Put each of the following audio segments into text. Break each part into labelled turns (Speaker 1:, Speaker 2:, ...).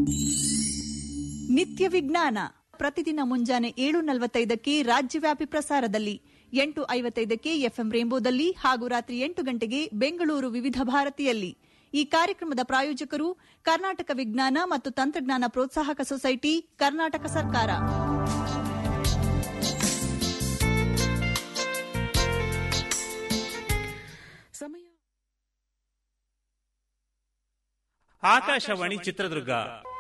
Speaker 1: ನಿತ್ಯ ವಿಜ್ಞಾನ ಪ್ರತಿದಿನ ಮುಂಜಾನೆ ಏಳು ನಲವತ್ತೈದಕ್ಕೆ ರಾಜ್ಯವ್ಯಾಪಿ ಪ್ರಸಾರದಲ್ಲಿ ಎಂಟು ಐವತ್ತೈದಕ್ಕೆ ಎಫ್ಎಂ ರೇಂಬೋದಲ್ಲಿ ಹಾಗೂ ರಾತ್ರಿ ಎಂಟು ಗಂಟೆಗೆ ಬೆಂಗಳೂರು ವಿವಿಧ ಭಾರತಿಯಲ್ಲಿ ಈ ಕಾರ್ಯಕ್ರಮದ ಪ್ರಾಯೋಜಕರು ಕರ್ನಾಟಕ ವಿಜ್ಞಾನ ಮತ್ತು ತಂತ್ರಜ್ಞಾನ ಪ್ರೋತ್ಸಾಹಕ ಸೊಸೈಟಿ ಕರ್ನಾಟಕ ಸರ್ಕಾರ
Speaker 2: ಆಕಾಶವಾಣಿ ಚಿತ್ರದುರ್ಗ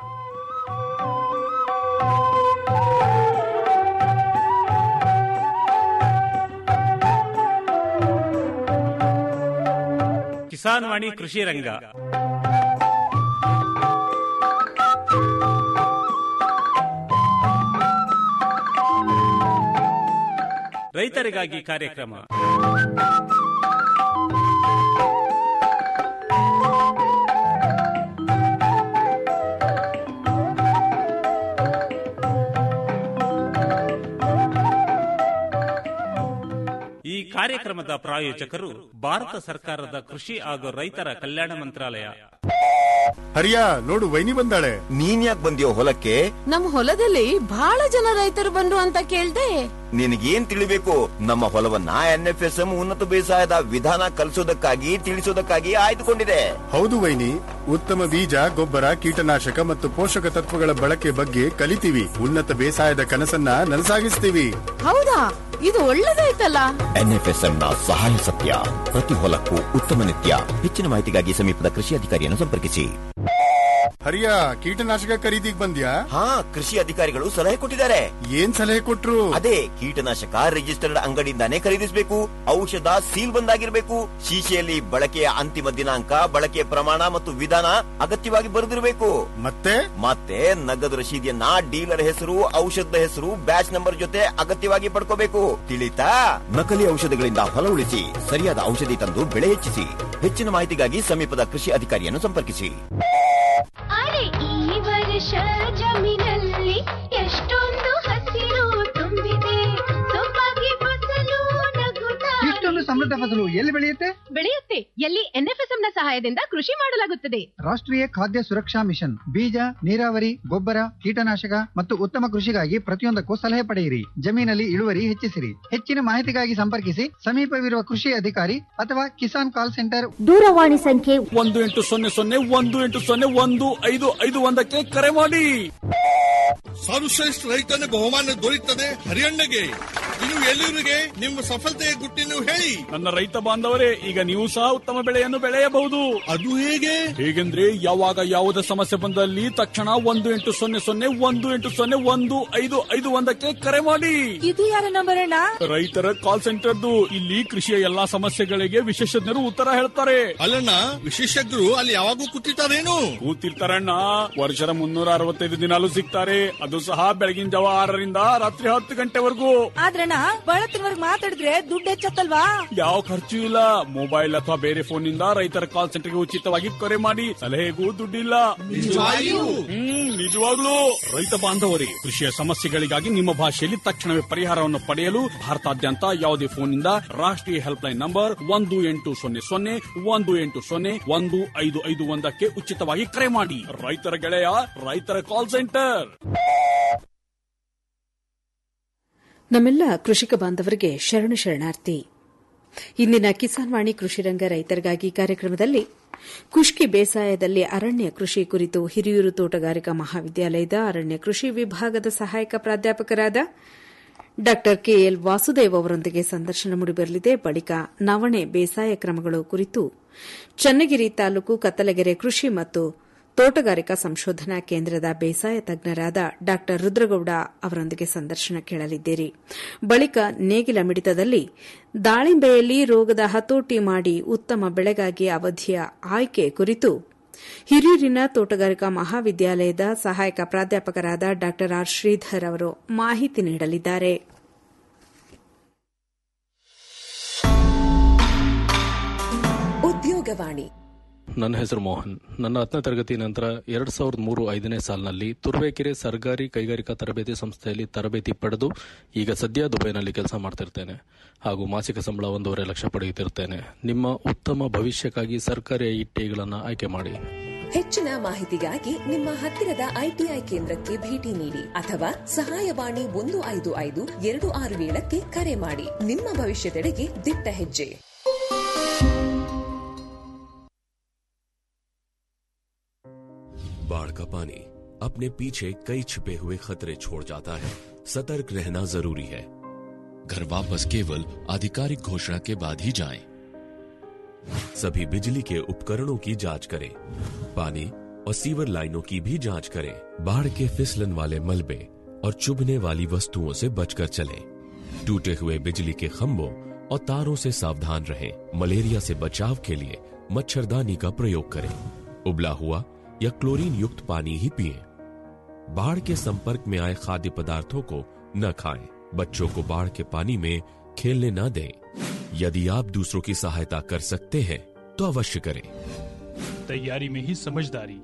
Speaker 2: ಕಿಸಾನ್ ವಾಣಿ ಕೃಷಿ ರಂಗ ರೈತರಿಗಾಗಿ ಕಾರ್ಯಕ್ರಮ ಈ ಕಾರ್ಯಕ್ರಮದ ಪ್ರಾಯೋಜಕರು ಭಾರತ ಸರ್ಕಾರದ ಕೃಷಿ ಹಾಗೂ ರೈತರ ಕಲ್ಯಾಣ ಮಂತ್ರಾಲಯ
Speaker 3: ಹರಿಯ ನೋಡು ವೈನಿ ಬಂದಾಳೆ
Speaker 4: ನೀನ್ ಯಾಕೆ ಬಂದಿಯೋ ಹೊಲಕ್ಕೆ
Speaker 5: ನಮ್ ಹೊಲದಲ್ಲಿ ಬಹಳ ಜನ ರೈತರು ಬಂದ್ರು ಅಂತ ಕೇಳ್ದೆ
Speaker 4: ನಿನಗೇನ್ ತಿಳಿಬೇಕು ನಮ್ಮ ಹೊಲವನ್ನ ಎನ್ಎಫ್ಎಸ್ಎಂ ಉನ್ನತ ಬೇಸಾಯದ ವಿಧಾನ ಕಲಿಸೋದಕ್ಕಾಗಿ ತಿಳಿಸೋದಕ್ಕಾಗಿ ಆಯ್ದುಕೊಂಡಿದೆ
Speaker 3: ಹೌದು ವೈನಿ ಉತ್ತಮ ಬೀಜ ಗೊಬ್ಬರ ಕೀಟನಾಶಕ ಮತ್ತು ಪೋಷಕ ತತ್ವಗಳ ಬಳಕೆ ಬಗ್ಗೆ ಕಲಿತೀವಿ ಉನ್ನತ ಬೇಸಾಯದ ಕನಸನ್ನ ನನಸಾಗಿಸ್ತೀವಿ
Speaker 5: ಹೌದಾ ಇದು ಒಳ್ಳೇದಾಯ್ತಲ್ಲ
Speaker 4: ಎನ್ಎಫ್ಎಸ್ಎಂ ನ ಸಹಾಯ ಸತ್ಯ ಪ್ರತಿ ಹೊಲಕ್ಕೂ ಉತ್ತಮ ನಿತ್ಯ ಹೆಚ್ಚಿನ ಮಾಹಿತಿಗಾಗಿ ಸಮೀಪದ ಕೃಷಿ ಅಧಿಕಾರಿಯನ್ನು ಸಂಪರ್ಕಿಸಿ
Speaker 3: ಹರಿಯ ಕೀಟನಾಶಕ ಖರೀದಿಗ್ ಬಂದ್ಯಾ
Speaker 4: ಹಾ ಕೃಷಿ ಅಧಿಕಾರಿಗಳು ಸಲಹೆ ಕೊಟ್ಟಿದ್ದಾರೆ
Speaker 3: ಏನ್ ಸಲಹೆ ಕೊಟ್ರು
Speaker 4: ಅದೇ ಕೀಟನಾಶಕ ರಿಜಿಸ್ಟರ್ಡ್ ಅಂಗಡಿಯಿಂದಾನೇ ಖರೀದಿಸಬೇಕು ಔಷಧ ಸೀಲ್ ಬಂದಾಗಿರ್ಬೇಕು ಶೀಶೆಯಲ್ಲಿ ಬಳಕೆಯ ಅಂತಿಮ ದಿನಾಂಕ ಬಳಕೆಯ ಪ್ರಮಾಣ ಮತ್ತು ವಿಧಾನ ಅಗತ್ಯವಾಗಿ ಬರೆದಿರಬೇಕು
Speaker 3: ಮತ್ತೆ
Speaker 4: ಮತ್ತೆ ನಗದು ರಶೀದಿಯನ್ನ ಡೀಲರ್ ಹೆಸರು ಔಷಧದ ಹೆಸರು ಬ್ಯಾಚ್ ನಂಬರ್ ಜೊತೆ ಅಗತ್ಯವಾಗಿ ಪಡ್ಕೋಬೇಕು ತಿಳಿತಾ ನಕಲಿ ಔಷಧಗಳಿಂದ ಹೊಲ ಉಳಿಸಿ ಸರಿಯಾದ ಔಷಧಿ ತಂದು ಬೆಳೆ ಹೆಚ್ಚಿಸಿ ಹೆಚ್ಚಿನ ಮಾಹಿತಿಗಾಗಿ ಸಮೀಪದ ಕೃಷಿ ಅಧಿಕಾರಿಯನ್ನು ಸಂಪರ್ಕಿಸಿ
Speaker 6: ಅರೆ ಈ ವರ್ಷ ಜಮೀನಲ್ಲಿ ಎಷ್ಟೊಂದು ಹಸಿರು ತುಂಬಿದೆ ಸೊಬಗೆ ಫಸಲು ನಗುತ್ತಾ
Speaker 7: ಇಷ್ಟೊಂದು ಸಮೃದ್ಧ ಫಸಲು ಎಲ್ಲಿ ಬೆಳೆಯುತ್ತೆ
Speaker 6: ಬೆಳೆಯುತ್ತೆ ಎಲ್ಲಿ ಎನ್ಎಫ್ಎಸ್ಎಂ ನ ಸಹಾಯದಿಂದ ಕೃಷಿ ಮಾಡಲಾಗುತ್ತದೆ
Speaker 7: ರಾಷ್ಟ್ರೀಯ ಖಾದ್ಯ ಸುರಕ್ಷಾ ಮಿಷನ್ ಬೀಜ ನೀರಾವರಿ ಗೊಬ್ಬರ ಕೀಟನಾಶಕ ಮತ್ತು ಉತ್ತಮ ಕೃಷಿಗಾಗಿ ಪ್ರತಿಯೊಂದಕ್ಕೂ ಸಲಹೆ ಪಡೆಯಿರಿ ಜಮೀನಲ್ಲಿ ಇಳುವರಿ ಹೆಚ್ಚಿಸಿರಿ ಹೆಚ್ಚಿನ ಮಾಹಿತಿಗಾಗಿ ಸಂಪರ್ಕಿಸಿ ಸಮೀಪವಿರುವ ಕೃಷಿ ಅಧಿಕಾರಿ ಅಥವಾ ಕಿಸಾನ್ ಕಾಲ್ ಸೆಂಟರ್
Speaker 8: ದೂರವಾಣಿ ಸಂಖ್ಯೆ
Speaker 9: ಒಂದು ಎಂಟು ಸೊನ್ನೆ ಸೊನ್ನೆ ಒಂದು ಎಂಟು ಸೊನ್ನೆ ಒಂದು ಐದು ಐದು ಒಂದಕ್ಕೆ ಕರೆ ಮಾಡಿ
Speaker 10: ಸರ್ವಶ್ರೇಷ್ಠ ರೈತನ ಬಹುಮಾನ ದೊರೆಯುತ್ತದೆ ಹರಿಯಣ್ಣಗೆ ಇನ್ನು ಎಲ್ಲರಿಗೆ ನಿಮ್ಮ ಸಫಲತೆಯ ಗುಟ್ಟಿನ ಹೇಳಿ
Speaker 9: ನನ್ನ ರೈತ ಬಾಂಧವರೇ ಈಗ ನೀವು ಸಹ ಉತ್ತಮ ಬೆಳೆಯನ್ನು ಬೆಳೆಯಬಹುದು
Speaker 10: ಅದು ಹೇಗೆ
Speaker 9: ಹೇಗೆಂದ್ರೆ ಯಾವಾಗ ಯಾವುದೇ ಸಮಸ್ಯೆ ಬಂದಲ್ಲಿ ತಕ್ಷಣ ಒಂದು ಎಂಟು ಸೊನ್ನೆ ಸೊನ್ನೆ ಒಂದು ಎಂಟು ಸೊನ್ನೆ ಒಂದು ಐದು ಐದು ಒಂದಕ್ಕೆ ಕರೆ ಮಾಡಿ
Speaker 5: ಇದು ಯಾರ ನಂಬರ್ ಅಣ್ಣ
Speaker 9: ರೈತರ ಕಾಲ್ ಸೆಂಟರ್ದು ಇಲ್ಲಿ ಕೃಷಿಯ ಎಲ್ಲಾ ಸಮಸ್ಯೆಗಳಿಗೆ ವಿಶೇಷಜ್ಞರು ಉತ್ತರ ಹೇಳ್ತಾರೆ
Speaker 10: ಅಲ್ಲಣ್ಣ ವಿಶೇಷಜ್ಞರು ಅಲ್ಲಿ ಯಾವಾಗೂ ಕೂತಿರ್ತಾರೇನು
Speaker 9: ಕೂತಿರ್ತಾರಣ್ಣ ವರ್ಷದ ಮುನ್ನೂರ ಅರವತ್ತೈದು ದಿನಾಲು ಸಿಗ್ತಾರೆ ಅದು ಸಹ ಬೆಳಗಿನ ಜಾವ ಆರರಿಂದ ರಾತ್ರಿ ಹತ್ತು ಗಂಟೆವರೆಗೂ
Speaker 5: ಆದ್ರಣ್ಣ ಬಳತ್ತಿನವರ್ಗ್ ಮಾತಾಡಿದ್ರೆ ದುಡ್ಡು ಹೆಚ್ಚತ್ತಲ್ವಾ
Speaker 9: ಯಾವ ಖರ್ಚು ಇಲ್ಲ ಮೊಬೈಲ್ ಅಥವಾ ಬೇರೆ ಫೋನ್ ನಿಂದ ರೈತರ ಕಾಲ್ ಸೆಂಟರ್ಗೆ ಉಚಿತವಾಗಿ ಕರೆ ಮಾಡಿ ಸಲಹೆಗೂ ದುಡ್ಡಿಲ್ಲ ಹ್ಮ್ ನಿಜವಾಗ್ಲೂ ರೈತ ಬಾಂಧವರೇ ಕೃಷಿಯ ಸಮಸ್ಯೆಗಳಿಗಾಗಿ ನಿಮ್ಮ ಭಾಷೆಯಲ್ಲಿ ತಕ್ಷಣವೇ ಪರಿಹಾರವನ್ನು ಪಡೆಯಲು ಭಾರತಾದ್ಯಂತ ಯಾವುದೇ ಫೋನ್ನಿಂದ ರಾಷ್ಟ್ರೀಯ ಹೆಲ್ಪ್ ಲೈನ್ ನಂಬರ್ ಒಂದು ಎಂಟು ಸೊನ್ನೆ ಸೊನ್ನೆ ಒಂದು ಎಂಟು ಸೊನ್ನೆ ಒಂದು ಐದು ಐದು ಒಂದಕ್ಕೆ ಉಚಿತವಾಗಿ ಕರೆ ಮಾಡಿ ರೈತರ ಗೆಳೆಯ ರೈತರ ಕಾಲ್ ಸೆಂಟರ್
Speaker 11: ನಮ್ಮೆಲ್ಲ ಕೃಷಿಕ ಬಾಂಧವರಿಗೆ ಶರಣು ಶರಣಾರ್ಥಿ ಇಂದಿನ ಕಿಸಾನ್ ವಾಣಿ ಕೃಷಿರಂಗ ರೈತರಿಗಾಗಿ ಕಾರ್ಯಕ್ರಮದಲ್ಲಿ ಕುಷ್ಕಿ ಬೇಸಾಯದಲ್ಲಿ ಅರಣ್ಯ ಕೃಷಿ ಕುರಿತು ಹಿರಿಯೂರು ತೋಟಗಾರಿಕಾ ಮಹಾವಿದ್ಯಾಲಯದ ಅರಣ್ಯ ಕೃಷಿ ವಿಭಾಗದ ಸಹಾಯಕ ಪ್ರಾಧ್ಯಾಪಕರಾದ ಡಾ ಕೆಎಲ್ ವಾಸುದೇವ್ ಅವರೊಂದಿಗೆ ಸಂದರ್ಶನ ಮೂಡಿಬರಲಿದೆ ಬಳಿಕ ನವಣೆ ಬೇಸಾಯ ಕ್ರಮಗಳು ಕುರಿತು ಚನ್ನಗಿರಿ ತಾಲೂಕು ಕತ್ತಲಗೆರೆ ಕೃಷಿ ಮತ್ತು ತೋಟಗಾರಿಕಾ ಸಂಶೋಧನಾ ಕೇಂದ್ರದ ಬೇಸಾಯ ತಜ್ಞರಾದ ಡಾ ರುದ್ರಗೌಡ ಅವರೊಂದಿಗೆ ಸಂದರ್ಶನ ಕೇಳಲಿದ್ದೀರಿ ಬಳಿಕ ನೇಗಿಲ ಮಿಡಿತದಲ್ಲಿ ದಾಳಿಂಬೆಯಲ್ಲಿ ರೋಗದ ಹತೋಟಿ ಮಾಡಿ ಉತ್ತಮ ಬೆಳೆಗಾಗಿ ಅವಧಿಯ ಆಯ್ಕೆ ಕುರಿತು ಹಿರಿಯೂರಿನ ತೋಟಗಾರಿಕಾ ಮಹಾವಿದ್ಯಾಲಯದ ಸಹಾಯಕ ಪ್ರಾಧ್ಯಾಪಕರಾದ ಡಾ ಆರ್ ಶ್ರೀಧರ್ ಅವರು ಮಾಹಿತಿ ನೀಡಲಿದ್ದಾರೆ
Speaker 12: ಉದ್ಯೋಗವಾಣಿ
Speaker 13: ನನ್ನ ಹೆಸರು ಮೋಹನ್ ನನ್ನ ಹತ್ತನೇ ತರಗತಿ ನಂತರ ಎರಡ್ ಸಾವಿರದ ಮೂರು ಐದನೇ ಸಾಲಿನಲ್ಲಿ ತುರುವೇಕೆರೆ ಸರ್ಕಾರಿ ಕೈಗಾರಿಕಾ ತರಬೇತಿ ಸಂಸ್ಥೆಯಲ್ಲಿ ತರಬೇತಿ ಪಡೆದು ಈಗ ಸದ್ಯ ದುಬೈನಲ್ಲಿ ಕೆಲಸ ಮಾಡ್ತಿರ್ತೇನೆ ಹಾಗೂ ಮಾಸಿಕ ಸಂಬಳ ಒಂದೂವರೆ ಲಕ್ಷ ಪಡೆಯುತ್ತಿರ್ತೇನೆ ನಿಮ್ಮ ಉತ್ತಮ ಭವಿಷ್ಯಕ್ಕಾಗಿ ಸರ್ಕಾರಿ ಐಟಿಗಳನ್ನು ಆಯ್ಕೆ ಮಾಡಿ
Speaker 8: ಹೆಚ್ಚಿನ ಮಾಹಿತಿಗಾಗಿ ನಿಮ್ಮ ಹತ್ತಿರದ ಐಟಿಐ ಕೇಂದ್ರಕ್ಕೆ ಭೇಟಿ ನೀಡಿ ಅಥವಾ ಸಹಾಯವಾಣಿ ಒಂದು ಐದು ಐದು ಎರಡು ಆರು ಏಳಕ್ಕೆ ಕರೆ ಮಾಡಿ ನಿಮ್ಮ ಭವಿಷ್ಯದೆಡೆಗೆ ದಿಟ್ಟ ಹೆಜ್ಜೆ
Speaker 12: बाढ़ का पानी अपने पीछे कई छिपे हुए खतरे छोड़ जाता है सतर्क रहना जरूरी है घर वापस केवल आधिकारिक घोषणा के बाद ही जाएं। सभी बिजली के उपकरणों की जांच करें पानी और सीवर लाइनों की भी जांच करें बाढ़ के फिसलन वाले मलबे और चुभने वाली वस्तुओं से बचकर चलें टूटे हुए बिजली के खंभों और तारों से सावधान रहें मलेरिया से बचाव के लिए मच्छरदानी का प्रयोग करें उबला हुआ या क्लोरीन युक्त पानी ही पिएं बाढ़ के संपर्क में आए खाद्य पदार्थों को न खाएं बच्चों को बाढ़ के पानी में खेलने न दें यदि आप दूसरों की सहायता कर सकते हैं तो अवश्य करें
Speaker 14: तैयारी में ही समझदारी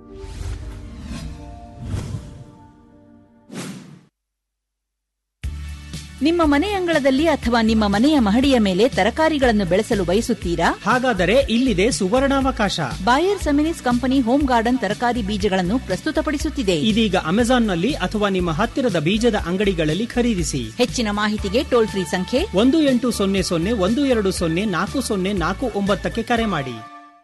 Speaker 15: ನಿಮ್ಮ ಮನೆ ಅಂಗಳದಲ್ಲಿ ಅಥವಾ ನಿಮ್ಮ ಮನೆಯ ಮಹಡಿಯ ಮೇಲೆ ತರಕಾರಿಗಳನ್ನು ಬೆಳೆಸಲು ಬಯಸುತ್ತೀರಾ
Speaker 16: ಹಾಗಾದರೆ ಇಲ್ಲಿದೆ ಸುವರ್ಣಾವಕಾಶ
Speaker 15: Bayer Seminis company home garden ತರಕಾರಿ ಬೀಜಗಳನ್ನು ಪ್ರಸ್ತುತಪಡಿಸುತ್ತಿದೆ
Speaker 16: ಇದೀಗ ಅಮೆಜಾನ್ನಲ್ಲಿ ಅಥವಾ ನಿಮ್ಮ ಹತ್ತಿರದ ಬೀಜದ ಅಂಗಡಿಗಳಲ್ಲಿ ಖರೀದಿಸಿ
Speaker 15: ಹೆಚ್ಚಿನ ಮಾಹಿತಿಗೆ ಟೋಲ್ ಫ್ರೀ ಸಂಖ್ಯೆ
Speaker 16: ಒಂದು ಎಂಟು ಸೊನ್ನೆ ಸೊನ್ನೆ ಒಂದು ಎರಡು ಸೊನ್ನೆ ನಾಲ್ಕು ಸೊನ್ನೆ ನಾಲ್ಕು ಒಂಬತ್ತಕ್ಕೆ ಕರೆ ಮಾಡಿ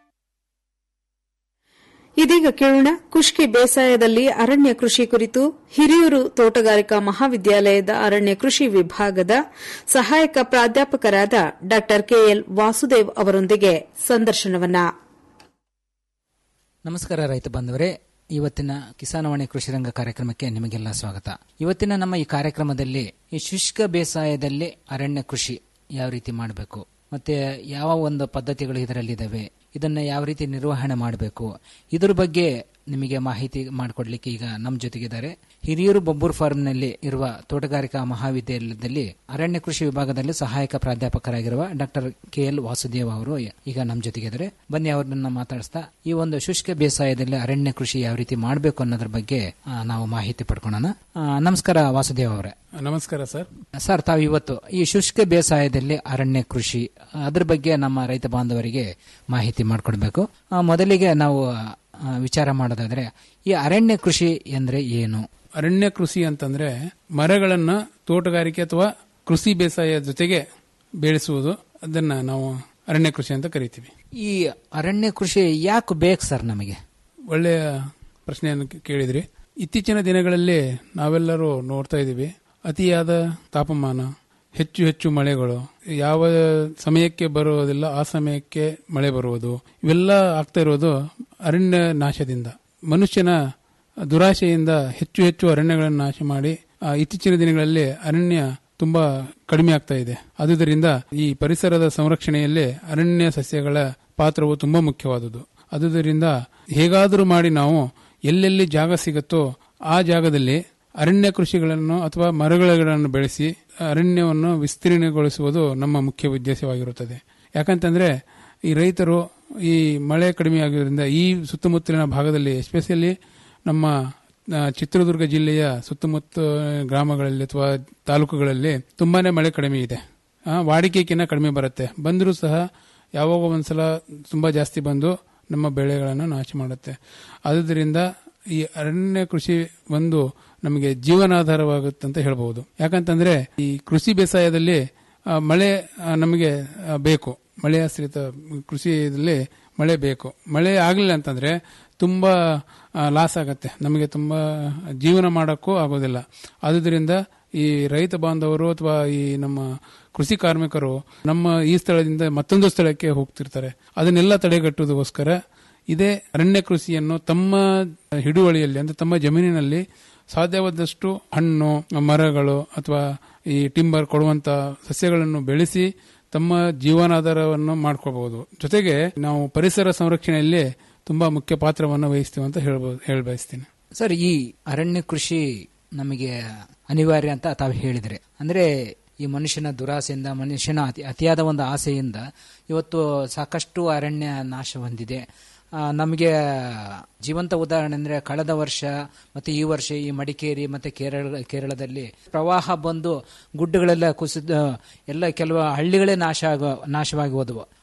Speaker 11: ಇದೀಗ ಕೇಳೋಣ ಕುಷ್ಕಿ ಬೇಸಾಯದಲ್ಲಿ ಅರಣ್ಯ ಕೃಷಿ ಕುರಿತು ಹಿರಿಯೂರು ತೋಟಗಾರಿಕಾ ಮಹಾವಿದ್ಯಾಲಯದ ಅರಣ್ಯ ಕೃಷಿ ವಿಭಾಗದ ಸಹಾಯಕ ಪ್ರಾಧ್ಯಾಪಕರಾದ ಡಾ ಕೆಎಲ್ ವಾಸುದೇವ್ ಅವರೊಂದಿಗೆ ಸಂದರ್ಶನವನ್ನ
Speaker 17: ನಮಸ್ಕಾರ ರೈತ ಬಾಂಧವರೇ ಇವತ್ತಿನ ಕಿಸಾನವಾಣಿ ಕೃಷಿ ರಂಗ ಕಾರ್ಯಕ್ರಮಕ್ಕೆ ನಿಮಗೆಲ್ಲ ಸ್ವಾಗತ ಇವತ್ತಿನ ನಮ್ಮ ಈ ಕಾರ್ಯಕ್ರಮದಲ್ಲಿ ಈ ಶುಷ್ಕ ಬೇಸಾಯದಲ್ಲಿ ಅರಣ್ಯ ಕೃಷಿ ಯಾವ ರೀತಿ ಮಾಡಬೇಕು ಮತ್ತೆ ಯಾವ ಒಂದು ಪದ್ಧತಿಗಳು ಇದರಲ್ಲಿದ್ದಾವೆ ಇದನ್ನ ಯಾವ ರೀತಿ ನಿರ್ವಹಣೆ ಮಾಡಬೇಕು ಇದ್ರ ಬಗ್ಗೆ ನಿಮಗೆ ಮಾಹಿತಿ ಮಾಡಿಕೊಡ್ಲಿಕ್ಕೆ ಈಗ ನಮ್ಮ ಜೊತೆಗಿದ್ದಾರೆ ಹಿರಿಯೂರು ಬೊಬ್ಬೂರ್ ಫಾರ್ಮ್ನಲ್ಲಿ ಇರುವ ತೋಟಗಾರಿಕಾ ಮಹಾವಿದ್ಯಾಲಯದಲ್ಲಿ ಅರಣ್ಯ ಕೃಷಿ ವಿಭಾಗದಲ್ಲಿ ಸಹಾಯಕ ಪ್ರಾಧ್ಯಾಪಕರಾಗಿರುವ ಡಾಕ್ಟರ್ ಕೆ ಎಲ್ ವಾಸುದೇವ್ ಅವರು ಈಗ ನಮ್ಮ ಜೊತೆಗಿದ್ದಾರೆ ಬನ್ನಿ ಅವರನ್ನ ಮಾತಾಡಿಸ್ತಾ ಈ ಒಂದು ಶುಷ್ಕ ಬೇಸಾಯದಲ್ಲಿ ಅರಣ್ಯ ಕೃಷಿ ಯಾವ ರೀತಿ ಮಾಡಬೇಕು ಅನ್ನೋದ್ರ ಬಗ್ಗೆ ಆ, ನಾವು ಮಾಹಿತಿ ಪಡ್ಕೊಳ್ಳೋಣ ಆ, ನಮಸ್ಕಾರ ವಾಸುದೇವ್ ಅವರೇ
Speaker 18: ನಮಸ್ಕಾರ ಸರ್
Speaker 17: ಸರ್ ತಾವು ಇವತ್ತು ಈ ಶುಷ್ಕ ಬೇಸಾಯದಲ್ಲಿ ಅರಣ್ಯ ಕೃಷಿ ಅದ್ರ ಬಗ್ಗೆ ನಮ್ಮ ರೈತ ಬಾಂಧವರಿಗೆ ಮಾಹಿತಿ ಮಾಡಿಕೊಡ್ಬೇಕು ಆ, ಮೊದಲಿಗೆ ನಾವು ಆ, ವಿಚಾರ ಮಾಡೋದಾದ್ರೆ ಈ ಅರಣ್ಯ ಕೃಷಿ ಎಂದ್ರೆ ಏನು
Speaker 18: ಅರಣ್ಯ ಕೃಷಿ ಅಂತಂದ್ರೆ ಮರಗಳನ್ನ ತೋಟಗಾರಿಕೆ ಅಥವಾ ಕೃಷಿ ಬೇಸಾಯ ಜೊತೆಗೆ ಬೆಳೆಸುವುದು ಅದನ್ನ ನಾವು ಅರಣ್ಯ ಕೃಷಿ ಅಂತ ಕರಿತೀವಿ
Speaker 17: ಈ ಅರಣ್ಯ ಕೃಷಿ ಯಾಕೆ ಬೇಕು ಸರ್ ನಮಗೆ
Speaker 18: ಒಳ್ಳೆಯ ಪ್ರಶ್ನೆಯನ್ನು ಕೇಳಿದ್ರಿ ಇತ್ತೀಚಿನ ದಿನಗಳಲ್ಲಿ ನಾವೆಲ್ಲರೂ ನೋಡ್ತಾ ಇದ್ದೀವಿ ಅತಿಯಾದ ತಾಪಮಾನ ಹೆಚ್ಚು ಹೆಚ್ಚು ಮಳೆಗಳು ಯಾವ ಸಮಯಕ್ಕೆ ಬರುವುದಿಲ್ಲ ಆ ಸಮಯಕ್ಕೆ ಮಳೆ ಬರುವುದು ಇವೆಲ್ಲ ಆಗ್ತಾ ಇರೋದು ಅರಣ್ಯ ನಾಶದಿಂದ ಮನುಷ್ಯನ ದುರಾಶೆಯಿಂದ ಹೆಚ್ಚು ಹೆಚ್ಚು ಅರಣ್ಯಗಳನ್ನು ನಾಶ ಮಾಡಿ ಆ, ಇತ್ತೀಚಿನ ದಿನಗಳಲ್ಲಿ ಅರಣ್ಯ ತುಂಬಾ ಕಡಿಮೆ ಆಗ್ತಾ ಇದೆ ಆದುದರಿಂದ ಈ ಪರಿಸರದ ಸಂರಕ್ಷಣೆಯಲ್ಲಿ ಅರಣ್ಯ ಸಸ್ಯಗಳ ಪಾತ್ರವು ತುಂಬಾ ಮುಖ್ಯವಾದುದು ಆದುದರಿಂದ ಹೇಗಾದರೂ ಮಾಡಿ ನಾವು ಎಲ್ಲೆಲ್ಲಿ ಜಾಗ ಸಿಗುತ್ತೋ ಆ ಜಾಗದಲ್ಲಿ ಅರಣ್ಯ ಕೃಷಿಗಳನ್ನು ಅಥವಾ ಮರಗಳನ್ನು ಬೆಳೆಸಿ ಅರಣ್ಯವನ್ನು ವಿಸ್ತೀರ್ಣಗೊಳಿಸುವುದು ನಮ್ಮ ಮುಖ್ಯ ಉದ್ದೇಶವಾಗಿರುತ್ತದೆ ಯಾಕಂತಂದ್ರೆ ಈ ರೈತರು ಈ ಮಳೆ ಕಡಿಮೆ ಆಗಿರೋದ್ರಿಂದ ಈ ಸುತ್ತಮುತ್ತಲಿನ ಭಾಗದಲ್ಲಿ ಎಸ್ಪೆಷಲಿ ನಮ್ಮ ಆ, ಚಿತ್ರದುರ್ಗ ಜಿಲ್ಲೆಯ ಸುತ್ತಮುತ್ತ ಗ್ರಾಮಗಳಲ್ಲಿ ಅಥವಾ ತಾಲೂಕುಗಳಲ್ಲಿ ತುಂಬಾನೇ ಮಳೆ ಕಡಿಮೆ ಇದೆ ಆ, ವಾಡಿಕೆಗಿನ್ನ ಕಡಿಮೆ ಬರುತ್ತೆ ಬಂದರೂ ಸಹ ಯಾವಾಗ ಒಂದ್ಸಲ ತುಂಬಾ ಜಾಸ್ತಿ ಬಂದು ನಮ್ಮ ಬೆಳೆಗಳನ್ನು ನಾಶ ಮಾಡುತ್ತೆ ಆದುದರಿಂದ ಈ ಅರಣ್ಯ ಕೃಷಿ ಒಂದು ನಮಗೆ ಜೀವನಾಧಾರವಾಗುತ್ತೆ ಅಂತ ಹೇಳ್ಬಹುದು ಯಾಕಂತಂದ್ರೆ ಈ ಕೃಷಿ ಬೇಸಾಯದಲ್ಲಿ ಆ, ಮಳೆ ಆ, ನಮಗೆ ಆ, ಬೇಕು ಮಳೆ ಆಶ್ರಿತ ಕೃಷಿಯಲ್ಲಿ ಮಳೆ ಬೇಕು ಮಳೆ ಆಗಲಿಲ್ಲ ಅಂತಂದ್ರೆ ತುಂಬಾ ಲಾಸ್ ಆಗತ್ತೆ ನಮಗೆ ತುಂಬಾ ಜೀವನ ಮಾಡೋಕ್ಕೂ ಆಗೋದಿಲ್ಲ ಆದುದರಿಂದ ಈ ರೈತ ಬಾಂಧವರು ಅಥವಾ ಈ ನಮ್ಮ ಕೃಷಿ ಕಾರ್ಮಿಕರು ನಮ್ಮ ಈ ಸ್ಥಳದಿಂದ ಮತ್ತೊಂದು ಸ್ಥಳಕ್ಕೆ ಹೋಗ್ತಿರ್ತಾರೆ ಅದನ್ನೆಲ್ಲ ತಡೆಗಟ್ಟುವುದಕ್ಕೋಸ್ಕರ ಇದೇ ಅರಣ್ಯ ಕೃಷಿಯನ್ನು ತಮ್ಮ ಹಿಡುವಳಿಯಲ್ಲಿ ಅಂದ್ರೆ ತಮ್ಮ ಜಮೀನಿನಲ್ಲಿ ಸಾಧ್ಯವಾದಷ್ಟು ಹಣ್ಣು ಮರಗಳು ಅಥವಾ ಈ ಟಿಂಬರ್ ಕೊಡುವಂತ ಸಸ್ಯಗಳನ್ನು ಬೆಳೆಸಿ ತಮ್ಮ ಜೀವನಾಧಾರವನ್ನು ಮಾಡ್ಕೋಬಹುದು ಜೊತೆಗೆ ನಾವು ಪರಿಸರ ಸಂರಕ್ಷಣೆಯಲ್ಲಿ ತುಂಬಾ ಮುಖ್ಯ ಪಾತ್ರವನ್ನು ವಹಿಸ್ತೀವಿ ಅಂತ ಹೇಳ್ಬೋದು ಹೇಳ ಬಯಸ್ತೀನಿ
Speaker 17: ಸರ್ ಈ ಅರಣ್ಯ ಕೃಷಿ ನಮಗೆ ಅನಿವಾರ್ಯ ಅಂತ ತಾವು ಹೇಳಿದ್ರೆ ಅಂದ್ರೆ ಈ ಮನುಷ್ಯನ ದುರಾಸೆಯಿಂದ ಮನುಷ್ಯನ ಅತಿ ಅತಿಯಾದ ಒಂದು ಆಸೆಯಿಂದ ಇವತ್ತು ಸಾಕಷ್ಟು ಅರಣ್ಯ ನಾಶ ಹೊಂದಿದೆ ಆ, ನಮಗೆ ಜೀವಂತ ಉದಾಹರಣೆ ಅಂದ್ರೆ ಕಳೆದ ವರ್ಷ ಮತ್ತೆ ಈ ವರ್ಷ ಈ ಮಡಿಕೇರಿ ಮತ್ತೆ ಕೇರಳ ಕೇರಳದಲ್ಲಿ ಪ್ರವಾಹ ಬಂದು ಗುಡ್ಡಗಳೆಲ್ಲ ಕುಸಿದ ಎಲ್ಲ ಕೆಲವು ಹಳ್ಳಿಗಳೇ ನಾಶ ಆಗ ನಾಶವಾಗಿ ಹೋದವು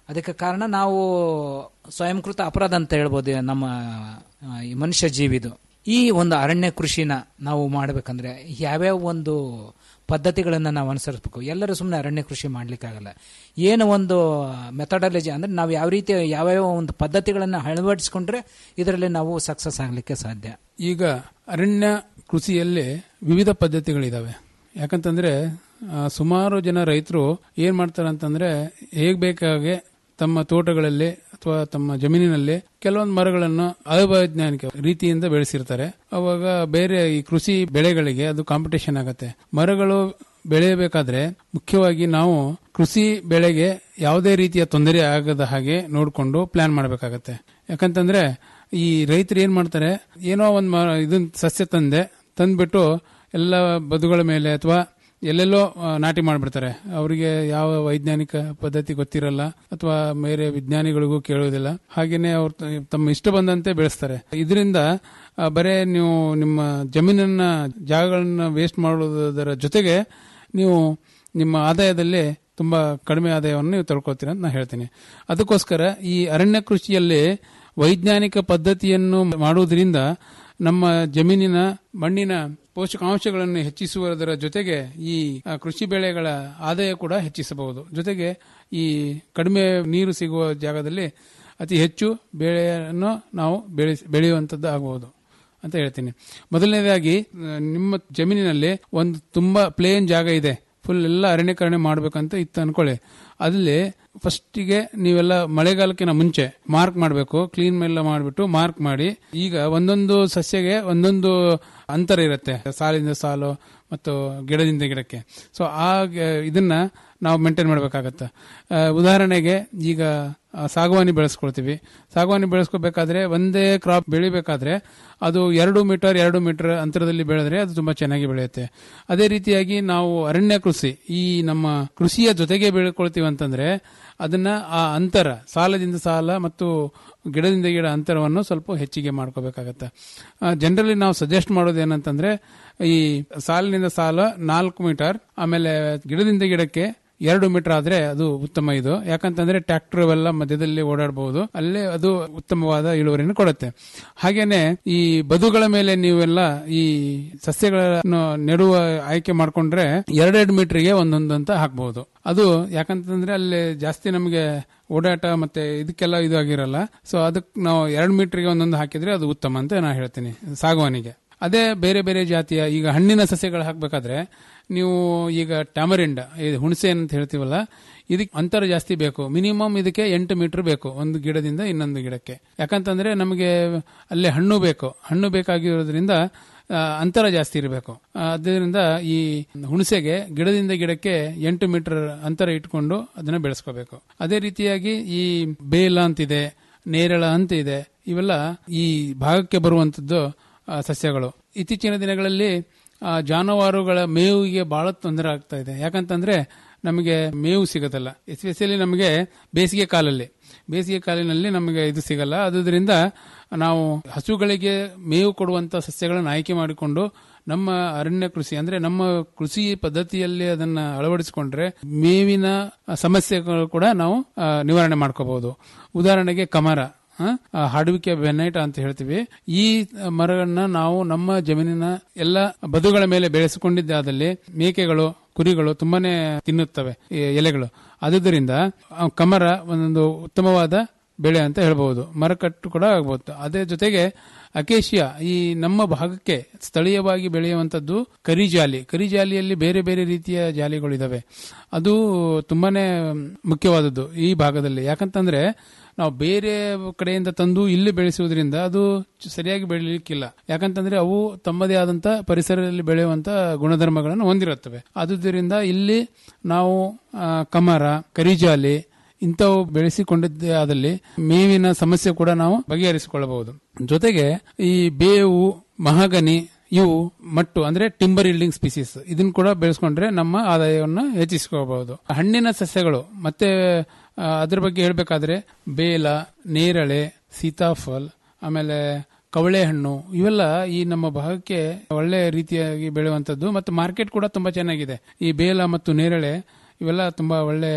Speaker 17: ಅದಕ್ಕೆ ಕಾರಣ ನಾವು ಸ್ವಯಂಕೃತ ಅಪರಾಧ ಅಂತ ಹೇಳ್ಬೋದು ನಮ್ಮ ಆ, ಈ ಮನುಷ್ಯ ಜೀವಿದು ಈ ಒಂದು ಅರಣ್ಯ ಕೃಷಿನ ನಾವು ಮಾಡಬೇಕಂದ್ರೆ ಯಾವ್ಯಾವ ಒಂದು ಪದ್ಧತಿಗಳನ್ನು ನಾವು ಅನುಸರಿಸಬೇಕು ಎಲ್ಲರೂ ಸುಮ್ಮನೆ ಅರಣ್ಯ ಕೃಷಿ ಮಾಡ್ಲಿಕ್ಕಾಗಲ್ಲ ಏನು ಒಂದು ಮೆಥಡಾಲಜಿ ಅಂದ್ರೆ ನಾವು ಯಾವ ರೀತಿ ಯಾವ್ಯಾವ ಒಂದು ಪದ್ಧತಿಗಳನ್ನು ಅಳವಡಿಸಿಕೊಂಡ್ರೆ ಇದರಲ್ಲಿ ನಾವು ಸಕ್ಸಸ್ ಆಗಲಿಕ್ಕೆ ಸಾಧ್ಯ
Speaker 18: ಈಗ ಅರಣ್ಯ ಕೃಷಿಯಲ್ಲಿ ವಿವಿಧ ಪದ್ಧತಿಗಳಿದಾವೆ ಯಾಕಂತಂದ್ರೆ ಆ, ಸುಮಾರು ಜನ ರೈತರು ಏನ್ ಮಾಡ್ತಾರೆ ಅಂತಂದ್ರೆ ಹೇಗ್ ಬೇಕಾಗೆ ತಮ್ಮ ತೋಟಗಳಲ್ಲಿ ಅಥವಾ ತಮ್ಮ ಜಮೀನಿನಲ್ಲಿ ಕೆಲವೊಂದು ಮರಗಳನ್ನು ಅವೈಜ್ಞಾನಿಕ ರೀತಿಯಿಂದ ಬೆಳೆಸಿರ್ತಾರೆ ಅವಾಗ ಬೇರೆ ಈ ಕೃಷಿ ಬೆಳೆಗಳಿಗೆ ಅದು ಕಾಂಪಿಟೇಷನ್ ಆಗತ್ತೆ ಮರಗಳು ಬೆಳೆಯಬೇಕಾದ್ರೆ ಮುಖ್ಯವಾಗಿ ನಾವು ಕೃಷಿ ಬೆಳೆಗೆ ಯಾವುದೇ ರೀತಿಯ ತೊಂದರೆ ಆಗದ ಹಾಗೆ ನೋಡಿಕೊಂಡು ಪ್ಲಾನ್ ಮಾಡಬೇಕಾಗತ್ತೆ ಯಾಕಂತಂದ್ರೆ ಈ ರೈತರು ಏನ್ ಮಾಡ್ತಾರೆ ಏನೋ ಒಂದು ಮರ ಇದನ್ ಸಸ್ಯ ತಂದೆ ತಂದ್ಬಿಟ್ಟು ಎಲ್ಲ ಬದುಗಳ ಮೇಲೆ ಅಥವಾ ಎಲ್ಲೆಲ್ಲೋ ಆ, ನಾಟಿ ಮಾಡಿಬಿಡ್ತಾರೆ ಅವರಿಗೆ ಯಾವ ವೈಜ್ಞಾನಿಕ ಪದ್ಧತಿ ಗೊತ್ತಿರಲ್ಲ ಅಥವಾ ಬೇರೆ ವಿಜ್ಞಾನಿಗಳಿಗೂ ಕೇಳೋದಿಲ್ಲ ಹಾಗೇನೆ ಅವ್ರು ತ- ತಮ್ಮ ಇಷ್ಟ ಬಂದಂತೆ ಬೆಳೆಸ್ತಾರೆ ಇದರಿಂದ ಆ, ಬರೇ ನೀವು ನಿಮ್ಮ ಜಮೀನನ್ನ ಜಾಗಗಳನ್ನ ವೇಸ್ಟ್ ಮಾಡೋದರ ಜೊತೆಗೆ ನೀವು ನಿಮ್ಮ ಆದಾಯದಲ್ಲಿ ತುಂಬಾ ಕಡಿಮೆ ಆದಾಯವನ್ನು ನೀವು ತಳ್ಕೊಳ್ತೀರ ಅಂತ ನಾನು ಹೇಳ್ತೀನಿ ಅದಕ್ಕೋಸ್ಕರ ಈ ಅರಣ್ಯ ಕೃಷಿಯಲ್ಲಿ ವೈಜ್ಞಾನಿಕ ಪದ್ಧತಿಯನ್ನು ಮಾಡುವುದರಿಂದ ನಮ್ಮ ಜಮೀನಿನ ಮಣ್ಣಿನ ಪೋಷಕಾಂಶಗಳನ್ನು ಹೆಚ್ಚಿಸುವುದರ ಜೊತೆಗೆ ಈ ಆ, ಕೃಷಿ ಬೆಳೆಗಳ ಆದಾಯ ಕೂಡ ಹೆಚ್ಚಿಸಬಹುದು ಜೊತೆಗೆ ಈ ಕಡಿಮೆ ನೀರು ಸಿಗುವ ಜಾಗದಲ್ಲಿ ಅತಿ ಹೆಚ್ಚು ಬೆಳೆಯನ್ನು ನಾವು ಬೆಳೆ ಬೆಳೆಯುವಂಥದ್ದು ಆಗಬಹುದು ಅಂತ ಹೇಳ್ತೀನಿ ಮೊದಲನೇದಾಗಿ ಆ, ನಿಮ್ಮ ಜಮೀನಿನಲ್ಲಿ ಒಂದು ತುಂಬಾ ಪ್ಲೇನ್ ಜಾಗ ಇದೆ ಫುಲ್ ಎಲ್ಲ ಅರಣ್ಯಕರಣೆ ಮಾಡ್ಬೇಕಂತ ಇತ್ತು ಅನ್ಕೊಳ್ಳಿ ಅಲ್ಲಿ ಫಸ್ಟಿಗೆ ನೀವೆಲ್ಲ ಮಳೆಗಾಲಕ್ಕಿಂತ ಮುಂಚೆ ಮಾರ್ಕ್ ಮಾಡಬೇಕು ಕ್ಲೀನ್ ಎಲ್ಲ ಮಾಡಿಬಿಟ್ಟು ಮಾರ್ಕ್ ಮಾಡಿ ಈಗ ಒಂದೊಂದು ಸಸ್ಯಗೆ ಒಂದೊಂದು ಅಂತರ ಇರುತ್ತೆ ಸಾಲಿಂದ ಸಾಲು ಮತ್ತು ಗಿಡದಿಂದ ಗಿಡಕ್ಕೆ ಸೊ ಆ ಗ- ಇದನ್ನ ನಾವು ಮೇಂಟೈನ್ ಮಾಡಬೇಕಾಗತ್ತೆ ಆ, ಉದಾಹರಣೆಗೆ ಈಗ ಆ, ಸಾಗವಾನಿ ಬೆಳೆಸ್ಕೊಳ್ತೀವಿ ಸಾಗವಾನಿ ಬೆಳೆಸ್ಕೋಬೇಕಾದ್ರೆ ಒಂದೇ ಕ್ರಾಪ್ ಬೆಳಿಬೇಕಾದ್ರೆ ಅದು ಎರಡು ಮೀಟರ್ ಎರಡು ಮೀಟರ್ ಅಂತರದಲ್ಲಿ ಬೆಳೆದ್ರೆ ಅದು ತುಂಬಾ ಚೆನ್ನಾಗಿ ಬೆಳೆಯುತ್ತೆ ಅದೇ ರೀತಿಯಾಗಿ ನಾವು ಅರಣ್ಯ ಕೃಷಿ ಈ ನಮ್ಮ ಕೃಷಿಯ ಜೊತೆಗೆ ಬೆಳ್ಕೊಳ್ತೀವಿ ಅಂತಂದ್ರೆ ಅದನ್ನ ಆ ಅಂತರ ಸಾಲದಿಂದ ಸಾಲ ಮತ್ತು ಗಿಡದಿಂದ ಗಿಡ ಅಂತರವನ್ನು ಸ್ವಲ್ಪ ಹೆಚ್ಚಿಗೆ ಮಾಡ್ಕೋಬೇಕಾಗತ್ತೆ ಜನರಲಿ ನಾವು ಸಜೆಸ್ಟ್ ಮಾಡೋದು ಏನಂತಂದ್ರೆ ಈ ಸಾಲಿನಿಂದ ಸಾಲ ನಾಲ್ಕು ಮೀಟರ್ ಆಮೇಲೆ ಗಿಡದಿಂದ ಗಿಡಕ್ಕೆ ಎರಡು ಮೀಟರ್ ಆದ್ರೆ ಅದು ಉತ್ತಮ ಇದು ಯಾಕಂತಂದ್ರೆ ಟ್ರ್ಯಾಕ್ಟರ್ ಅವೆಲ್ಲ ಮಧ್ಯದಲ್ಲಿ ಓಡಾಡಬಹುದು ಅಲ್ಲೇ ಅದು ಉತ್ತಮವಾದ ಇಳುವರಿಯನ್ನು ಕೊಡುತ್ತೆ ಹಾಗೇನೆ ಈ ಬದುಗಳ ಮೇಲೆ ನೀವೆಲ್ಲ ಈ ಸಸ್ಯಗಳನ್ನು ನೆಡುವ ಆಯ್ಕೆ ಮಾಡ್ಕೊಂಡ್ರೆ ಎರಡೆರಡು ಮೀಟರ್ಗೆ ಒಂದೊಂದು ಅಂತ ಹಾಕಬಹುದು ಅದು ಯಾಕಂತಂದ್ರೆ ಅಲ್ಲಿ ಜಾಸ್ತಿ ನಮಗೆ ಓಡಾಟ ಮತ್ತೆ ಇದಕ್ಕೆಲ್ಲ ಇದು ಆಗಿರಲ್ಲ ಸೊ ಅದಕ್ಕೆ ನಾವು ಎರಡು ಮೀಟರ್ಗೆ ಒಂದೊಂದು ಹಾಕಿದ್ರೆ ಅದು ಉತ್ತಮ ಅಂತ ನಾನು ಹೇಳ್ತೀನಿ ಸಾಗವಾನಿಗೆ ಅದೇ ಬೇರೆ ಬೇರೆ ಜಾತಿಯ ಈಗ ಹಣ್ಣಿನ ಸಸ್ಯಗಳು ಹಾಕಬೇಕಾದ್ರೆ ನೀವು ಈಗ ಟ್ಯಾಮರಿಂಡ ಇದು ಹುಣಸೆ ಅಂತ ಹೇಳ್ತೀವಲ್ಲ ಇದಕ್ಕೆ ಅಂತರ ಜಾಸ್ತಿ ಬೇಕು ಮಿನಿಮಮ್ ಇದಕ್ಕೆ ಎಂಟು ಮೀಟರ್ ಬೇಕು ಒಂದು ಗಿಡದಿಂದ ಇನ್ನೊಂದು ಗಿಡಕ್ಕೆ ಯಾಕಂತಂದ್ರೆ ನಮಗೆ ಅಲ್ಲೇ ಹಣ್ಣು ಬೇಕು ಹಣ್ಣು ಬೇಕಾಗಿರೋದ್ರಿಂದ ಆ, ಅಂತರ ಜಾಸ್ತಿ ಇರಬೇಕು ಅದರಿಂದ ಈ ಹುಣಸೆಗೆ ಗಿಡದಿಂದ ಗಿಡಕ್ಕೆ ಎಂಟು ಮೀಟರ್ ಅಂತರ ಇಟ್ಕೊಂಡು ಅದನ್ನ ಬೆಳೆಸ್ಕೋಬೇಕು ಅದೇ ರೀತಿಯಾಗಿ ಈ ಬೇಲ ಅಂತಿದೆ ನೇರಳ ಅಂತ ಇದೆ ಇವೆಲ್ಲ ಈ ಭಾಗಕ್ಕೆ ಬರುವಂತದ್ದು ಆ, ಸಸ್ಯಗಳು ಇತ್ತೀಚಿನ ದಿನಗಳಲ್ಲಿ ಆ, ಜಾನುವಾರುಗಳ ಮೇವಿಗೆ ಬಹಳ ತೊಂದರೆ ಆಗ್ತಾ ಇದೆ ಯಾಕಂತಂದ್ರೆ ನಮಗೆ ಮೇವು ಸಿಗೋದಿಲ್ಲ ಎಸ್ಪೆಷಲಿ ನಮಗೆ ಬೇಸಿಗೆ ಕಾಲಲ್ಲಿ ಬೇಸಿಗೆ ಕಾಲಿನಲ್ಲಿ ನಮಗೆ ಇದು ಸಿಗಲ್ಲ ಆದುದರಿಂದ ನಾವು ಹಸುಗಳಿಗೆ ಮೇವು ಕೊಡುವಂತ ಸಸ್ಯಗಳನ್ನು ಆಯ್ಕೆ ಮಾಡಿಕೊಂಡು ನಮ್ಮ ಅರಣ್ಯ ಕೃಷಿ ಅಂದ್ರೆ ನಮ್ಮ ಕೃಷಿ ಪದ್ಧತಿಯಲ್ಲಿ ಅದನ್ನ ಅಳವಡಿಸಿಕೊಂಡ್ರೆ ಮೇವಿನ ಸಮಸ್ಯೆಗಳು ಕೂಡ ನಾವು ಆ, ನಿವಾರಣೆ ಮಾಡ್ಕೋಬಹುದು ಉದಾಹರಣೆಗೆ ಕಮರ ಆ, ಆ, ಹಾಡುವಿಕೆ ಬೆನ್ನೈಟ ಅಂತ ಹೇಳ್ತೀವಿ ಈ ಮರಗಳನ್ನ ನಾವು ನಮ್ಮ ಜಮೀನಿನ ಎಲ್ಲ ಬದುಗಳ ಮೇಲೆ ಬೆಳೆಸಿಕೊಂಡಿದ್ದಾದಲ್ಲಿ ಮೇಕೆಗಳು ಕುರಿಗಳು ತುಂಬಾನೇ ತಿನ್ನುತ್ತವೆ ಈ ಎಲೆಗಳು ಆದುದರಿಂದ ಆ ಕಮರ ಒಂದೊಂದು ಉತ್ತಮವಾದ ಬೆಳೆ ಅಂತ ಹೇಳ್ಬಹುದು ಮರಕಟ್ಟು ಕೂಡ ಆಗ್ಬಹುದು ಅದೇ ಜೊತೆಗೆ ಅಕೇಶಿಯಾ ಈ ನಮ್ಮ ಭಾಗಕ್ಕೆ ಸ್ಥಳೀಯವಾಗಿ ಬೆಳೆಯುವಂತದ್ದು ಕರಿಜಾಲಿ ಕರಿಜಾಲಿಯಲ್ಲಿ ಬೇರೆ ಬೇರೆ ರೀತಿಯ ಜಾಲಿಗಳಿದಾವೆ ಅದು ತುಂಬಾನೇ ಮುಖ್ಯವಾದದ್ದು ಈ ಭಾಗದಲ್ಲಿ ಯಾಕಂತಂದ್ರೆ ನಾವು ಬೇರೆ ಕಡೆಯಿಂದ ತಂದು ಇಲ್ಲಿ ಬೆಳೆಸುವುದರಿಂದ ಅದು ಸರಿಯಾಗಿ ಬೆಳೀಲಿಕ್ಕಿಲ್ಲ ಯಾಕಂತಂದ್ರೆ ಅವು ತಮ್ಮದೇ ಆದಂತ ಪರಿಸರದಲ್ಲಿ ಬೆಳೆಯುವಂತ ಗುಣಧರ್ಮಗಳನ್ನು ಹೊಂದಿರುತ್ತವೆ ಆದುದರಿಂದ ಇಲ್ಲಿ ನಾವು ಆ, ಕಮರ ಕರಿಜಾಲಿ ಇಂಥವು ಬೆಳೆಸಿಕೊಂಡಿದ್ದೇ ಆದಲ್ಲಿ ಮೇವಿನ ಸಮಸ್ಯೆ ಕೂಡ ನಾವು ಬಗೆಹರಿಸಿಕೊಳ್ಳಬಹುದು ಜೊತೆಗೆ ಈ ಬೇವು ಮಹಾಗನಿ ಇವು ಮಟ್ಟು ಅಂದ್ರೆ ಟಿಂಬರ್ ಇಲ್ಡಿಂಗ್ ಸ್ಪೀಸೀಸ್ ಇದನ್ನ ಕೂಡ ಬೆಳೆಸ್ಕೊಂಡ್ರೆ ನಮ್ಮ ಆದಾಯವನ್ನು ಹೆಚ್ಚಿಸಿಕೊಳ್ಳಬಹುದು ಹಣ್ಣಿನ ಸಸ್ಯಗಳು ಮತ್ತೆ ಆ, ಅದ್ರ ಬಗ್ಗೆ ಹೇಳ್ಬೇಕಾದ್ರೆ ಬೇಲ ನೇರಳೆ ಸೀತಾಫಲ್ ಆಮೇಲೆ ಕವಳೆ ಹಣ್ಣು ಇವೆಲ್ಲ ಈ ನಮ್ಮ ಭಾಗಕ್ಕೆ ಒಳ್ಳೆ ರೀತಿಯಾಗಿ ಬೆಳೆಯುವಂತದ್ದು ಮತ್ತು ಮಾರ್ಕೆಟ್ ಕೂಡ ತುಂಬಾ ಚೆನ್ನಾಗಿದೆ ಈ ಬೇಲ ಮತ್ತು ನೇರಳೆ ಇವೆಲ್ಲ ತುಂಬಾ ಒಳ್ಳೆ